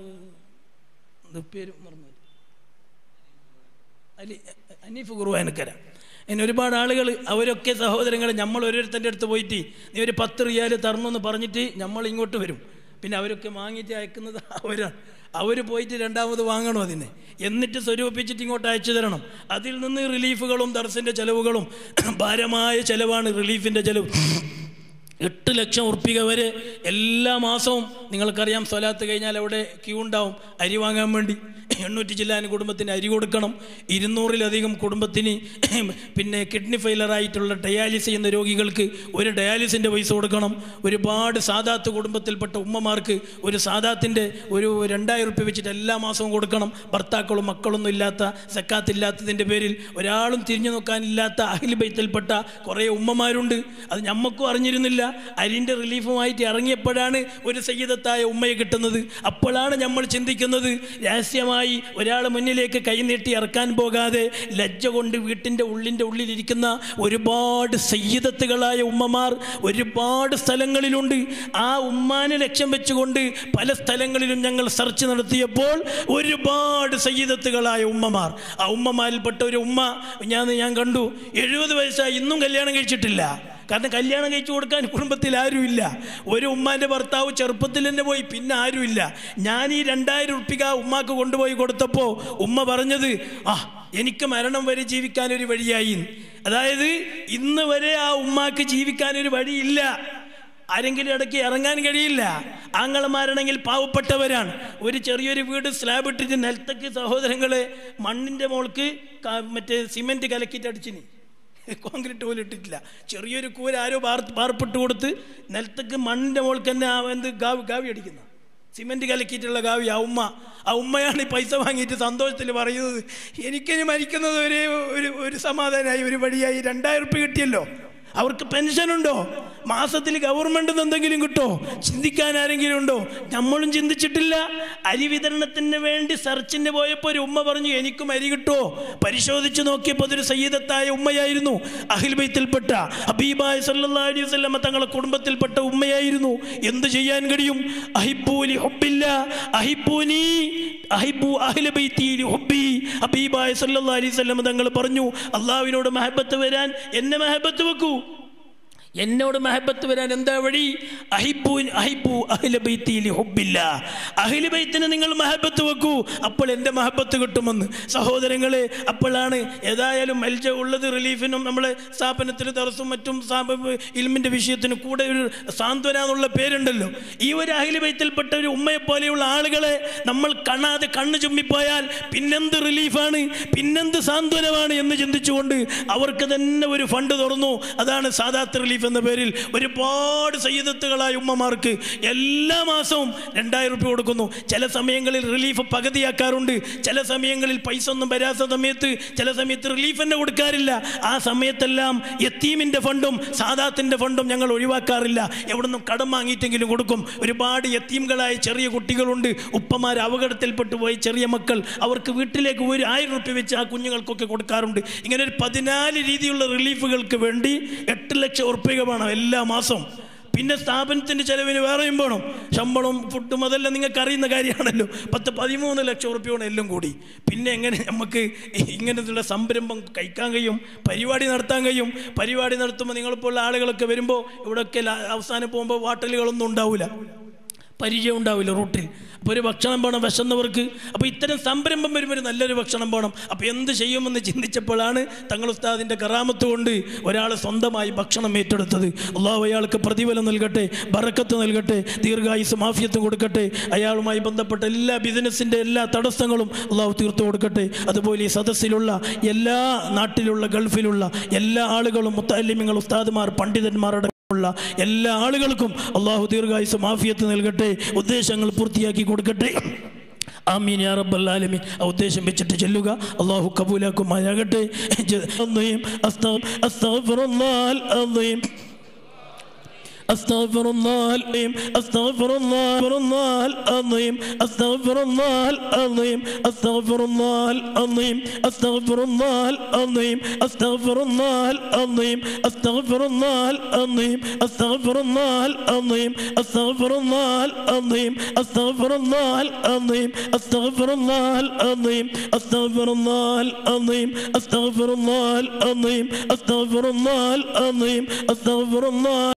പേര് മറന്നു അലി അനീഫ് കുറുവാനക്കര ഇനി ഒരുപാട് ആളുകൾ അവരൊക്കെ സഹോദരങ്ങൾ നമ്മൾ ഓരോരുത്തൻ്റെ അടുത്ത് പോയിട്ട് നീ ഒരു പത്ത് റിയാൽ തരണം എന്ന് പറഞ്ഞിട്ട് നമ്മൾ ഇങ്ങോട്ട് വരും പിന്നെ അവരൊക്കെ വാങ്ങിയിട്ട് അയക്കുന്നത് അവരാണ് അവർ പോയിട്ട് രണ്ടാമത് വാങ്ങണം അതിനെ എന്നിട്ട് സ്വരൂപിച്ചിട്ട് ഇങ്ങോട്ട് അയച്ചു തരണം അതിൽ നിന്ന് റിലീഫുകളും ദർസിൻ്റെ ചെലവുകളും ഭാരമായ ചെലവാണ് റിലീഫിൻ്റെ ചെലവ് എട്ട് ലക്ഷം ഉറുപ്പിക വരെ എല്ലാ മാസവും നിങ്ങൾക്കറിയാം സ്വലാത്ത് കഴിഞ്ഞാൽ അവിടെ ക്യൂ ഉണ്ടാവും അരി വാങ്ങാൻ വേണ്ടി എണ്ണൂറ്റി ജില്ലാൻ കുടുംബത്തിന് അരി കൊടുക്കണം ഇരുന്നൂറിലധികം കുടുംബത്തിന് പിന്നെ കിഡ്നി ഫെയിലറായിട്ടുള്ള ഡയാലിസ് ചെയ്യുന്ന രോഗികൾക്ക് ഒരു ഡയാലിസിൻ്റെ പൈസ കൊടുക്കണം ഒരുപാട് സാദാത്ത് കുടുംബത്തിൽപ്പെട്ട ഉമ്മമാർക്ക് ഒരു സാദാത്തിൻ്റെ ഒരു രണ്ടായിരം റുപ്യ വെച്ചിട്ട് എല്ലാ മാസവും കൊടുക്കണം ഭർത്താക്കളും മക്കളൊന്നും ഇല്ലാത്ത സക്കാത്തില്ലാത്തതിൻ്റെ പേരിൽ ഒരാളും തിരിഞ്ഞു നോക്കാനില്ലാത്ത അഹിൽ ബൈത്തിൽപ്പെട്ട കുറേ ഉമ്മമാരുണ്ട് അത് ഞമ്മക്കും അറിഞ്ഞിരുന്നില്ല അരിൻ്റെ റിലീഫുമായിട്ട് ഇറങ്ങിയപ്പോഴാണ് ഒരു സയ്യിദത്തായ ഉമ്മയെ കിട്ടുന്നത് അപ്പോഴാണ് നമ്മൾ ചിന്തിക്കുന്നത് രഹസ്യമായി ഒരാൾ മുന്നിലേക്ക് കൈനീട്ടി ഇറക്കാൻ പോകാതെ ലജ്ജ കൊണ്ട് വീട്ടിൻ്റെ ഉള്ളിൻ്റെ ഉള്ളിലിരിക്കുന്ന ഒരുപാട് സയ്യിദത്തുകളായ ഉമ്മമാർ ഒരുപാട് സ്ഥലങ്ങളിലുണ്ട് ആ ഉമ്മാനെ ലക്ഷ്യം വെച്ചുകൊണ്ട് പല സ്ഥലങ്ങളിലും ഞങ്ങൾ സെർച്ച് നടത്തിയപ്പോൾ ഒരുപാട് സയ്യിദത്തുകളായ ഉമ്മമാർ ആ ഉമ്മമാരിൽപ്പെട്ട ഒരു ഉമ്മ ഞാൻ ഞാൻ കണ്ടു എഴുപത് വയസ്സായി ഇന്നും കല്യാണം കഴിച്ചിട്ടില്ല കാരണം കല്യാണം കഴിച്ചു കൊടുക്കാൻ കുടുംബത്തിൽ ആരുമില്ല ഒരു ഉമ്മാൻ്റെ ഭർത്താവ് ചെറുപ്പത്തിൽ തന്നെ പോയി പിന്നെ ആരുമില്ല ഞാൻ ഈ രണ്ടായിരം ഉറുപ്പിക ഉമ്മാക്ക് കൊണ്ടുപോയി കൊടുത്തപ്പോൾ ഉമ്മ പറഞ്ഞത് ആ എനിക്ക് മരണം വരെ ജീവിക്കാനൊരു വഴിയായി അതായത് ഇന്ന് വരെ ആ ഉമ്മാക്ക് ജീവിക്കാനൊരു വഴിയില്ല ആരെങ്കിലും ഇടയ്ക്ക് ഇറങ്ങാൻ കഴിയില്ല ആങ്ങളമാരാണെങ്കിൽ പാവപ്പെട്ടവരാണ് ഒരു ചെറിയൊരു വീട് സ്ലാബ് ഇട്ടിട്ട് നിലത്തേക്ക് സഹോദരങ്ങളെ മണ്ണിൻ്റെ മോൾക്ക് മറ്റേ സിമെൻറ്റ് കലക്കിയിട്ട് അടിച്ചിനി കോൺക്രീറ്റ് പോലും ഇട്ടിട്ടില്ല ചെറിയൊരു കൂര ആരോ പാർ പാർപ്പിട്ട് കൊടുത്ത് നിലത്തേക്ക് മണ്ണിൻ്റെ മുകൾക്ക് തന്നെ ആ എന്ത് ഗാവി ഗാവി അടിക്കുന്ന സിമെൻറ്റ് കലക്കിയിട്ടുള്ള ഗാവി ആ ഉമ്മ ആ ഉമ്മയാണ് ഈ പൈസ വാങ്ങിയിട്ട് സന്തോഷത്തിൽ പറയുന്നത് എനിക്കിനി മരിക്കുന്നത് ഒരു ഒരു ഒരു സമാധാനമായി ഒരു വഴിയായി രണ്ടായിരം ഉറുപ്പ്യ കിട്ടിയല്ലോ അവർക്ക് പെൻഷനുണ്ടോ മാസത്തിൽ ഗവൺമെൻറ് എന്തെങ്കിലും കിട്ടോ ചിന്തിക്കാൻ ആരെങ്കിലും ഉണ്ടോ നമ്മളും ചിന്തിച്ചിട്ടില്ല അരി വിതരണത്തിന് വേണ്ടി സെർച്ചിന് പോയപ്പോൾ ഒരു ഉമ്മ പറഞ്ഞു എനിക്കും അരി കിട്ടുമോ പരിശോധിച്ച് നോക്കിയപ്പോൾ അതൊരു സയ്യിദത്തായ ഉമ്മയായിരുന്നു അഹിൽ ബൈത്തിൽപ്പെട്ട ഹബീബായ് സല്ലാ അലൈഹി വസല്ലമ തങ്ങളെ കുടുംബത്തിൽപ്പെട്ട ഉമ്മയായിരുന്നു എന്ത് ചെയ്യാൻ കഴിയും അഹിബൂലി ഹുബില്ല അഹിബൂനി അഹിബു അഹില ബൈത്തി ഹുബി ഹബീബായ് സല്ലാ അലൈഹി വസല്ലമ തങ്ങൾ പറഞ്ഞു അള്ളാഹുവിനോട് മഹബത്ത് വരാൻ എന്നെ മഹബത്ത് വെക്കൂ എന്നോട് മഹബത്ത് വരാൻ എന്താ വഴി അഹിബു അഹിബു അഹില ബൈത്തി ലി ഹുബ്ബില്ല അഹില ബൈത്തിന് നിങ്ങൾ മഹബത്ത് വെക്കൂ അപ്പോൾ എൻ്റെ മഹബത്ത് കിട്ടുമെന്ന് സഹോദരങ്ങളെ അപ്പോഴാണ് ഏതായാലും എൽജ ഉള്ളത് റിലീഫിനും നമ്മളെ സ്ഥാപനത്തിൽ തറസും മറ്റും സ്ഥാപ- ഇൽമിൻ്റെ വിഷയത്തിന് കൂടെ ഒരു സാന്ത്വന എന്നുള്ള പേരുണ്ടല്ലോ ഈ ഒരു അഹില ബൈത്തിൽപ്പെട്ട ഒരു ഉമ്മയെ പോലെയുള്ള ആളുകളെ നമ്മൾ കാണാതെ കണ്ണു ചുമ്മിപ്പോയാൽ പിന്നെന്ത് റിലീഫാണ് പിന്നെന്ത് സാന്ത്വനമാണ് എന്ന് ചിന്തിച്ചുകൊണ്ട് അവർക്ക് തന്നെ ഒരു ഫണ്ട് തുറന്നു അതാണ് സാദാത്ത് റിലീഫ് എന്ന പേരിൽ ഒരുപാട് സയ്യിദത്തുകളായ ഉമ്മമാർക്ക് എല്ലാ മാസവും രണ്ടായിരം റുപ്യ കൊടുക്കുന്നു ചില സമയങ്ങളിൽ റിലീഫ് പകുതിയാക്കാറുണ്ട് ചില സമയങ്ങളിൽ പൈസ ഒന്നും വരാത്ത സമയത്ത് ചില സമയത്ത് റിലീഫ് തന്നെ കൊടുക്കാറില്ല ആ സമയത്തെല്ലാം യത്തീമിൻ്റെ ഫണ്ടും സാദാത്തിൻ്റെ ഫണ്ടും ഞങ്ങൾ ഒഴിവാക്കാറില്ല എവിടുന്നും കടം വാങ്ങിയിട്ടെങ്കിലും കൊടുക്കും ഒരുപാട് യത്തീംകളായ ചെറിയ കുട്ടികളുണ്ട് ഉപ്പമാർ അപകടത്തിൽപ്പെട്ടു പോയി ചെറിയ മക്കൾ അവർക്ക് വീട്ടിലേക്ക് ഒരു ആയിരം റുപ്യ വെച്ച് ആ കുഞ്ഞുങ്ങൾക്കൊക്കെ കൊടുക്കാറുണ്ട് ഇങ്ങനെ ഒരു പതിനാല് രീതിയിലുള്ള റിലീഫുകൾക്ക് വേണ്ടി എട്ട് ലക്ഷം ഉറുപ്പിക വേണം എല്ലാ മാസവും പിന്നെ സ്ഥാപനത്തിൻ്റെ ചിലവിന് വേറെയും വേണം ശമ്പളം ഫുഡും അതെല്ലാം നിങ്ങൾക്ക് അറിയുന്ന കാര്യമാണല്ലോ പത്ത് പതിമൂന്ന് ലക്ഷം ഉറുപ്പ്യാണ് എല്ലാം കൂടി പിന്നെ എങ്ങനെ നമുക്ക് ഇങ്ങനത്തുള്ള സംരംഭം കഴിക്കാൻ കഴിയും പരിപാടി നടത്താൻ കഴിയും പരിപാടി നടത്തുമ്പോൾ നിങ്ങളിപ്പോൾ ആളുകളൊക്കെ വരുമ്പോൾ ഇവിടെയൊക്കെ ലാ- അവസാനം പോകുമ്പോൾ വാട്ടലുകളൊന്നും ഉണ്ടാവില്ല പരിചയം ഉണ്ടാവില്ല റൂട്ടിൽ അപ്പോൾ ഒരു ഭക്ഷണം വേണം വിശന്നവർക്ക് അപ്പോൾ ഇത്തരം സംരംഭം വരുമ്പോൾ ഒരു നല്ലൊരു ഭക്ഷണം വേണം അപ്പോൾ എന്ത് ചെയ്യുമെന്ന് ചിന്തിച്ചപ്പോഴാണ് തങ്ങൾ ഉസ്താദിൻ്റെ കറാമത്ത് കൊണ്ട് ഒരാൾ സ്വന്തമായി ഭക്ഷണം ഏറ്റെടുത്തത് അള്ളാഹു അയാൾക്ക് പ്രതിഫലം നൽകട്ടെ ബറക്കത്ത് നൽകട്ടെ ദീർഘായുസ് മാഫിയത്തും കൊടുക്കട്ടെ അയാളുമായി ബന്ധപ്പെട്ട എല്ലാ ബിസിനസ്സിൻ്റെ എല്ലാ തടസ്സങ്ങളും അള്ളാഹു തീർത്തു കൊടുക്കട്ടെ അതുപോലെ ഈ സദസ്സിലുള്ള എല്ലാ നാട്ടിലുള്ള ഗൾഫിലുള്ള എല്ലാ ആളുകളും മുത്താലിമ്യങ്ങൾ ഉസ്താദുമാർ പണ്ഡിതന്മാരുടെ ഉള്ള എല്ലാ ആളുകൾക്കും അള്ളാഹു ദീർഘായുസ് മാഫിയത്ത് നൽകട്ടെ ഉദ്ദേശങ്ങൾ പൂർത്തിയാക്കി കൊടുക്കട്ടെ ആമീൻ യാ റബ്ബൽ ആലമീൻ ആ ഉദ്ദേശം വെച്ചിട്ട് ചെല്ലുക അള്ളാഹു കബൂലാക്കുമാരാകട്ടെ അസ്തഗ്ഫിറുല്ലാഹൽ അസീം أستغفر الله العظيم أستغفر الله العظيم أستغفر الله العظيم أستغفر الله العظيم أستغفر الله العظيم أستغفر الله العظيم أستغفر الله العظيم أستغفر الله العظيم أستغفر الله العظيم أستغفر الله العظيم أستغفر الله العظيم أستغفر الله العظيم أستغفر الله العظيم أستغفر الله العظيم أستغفر الله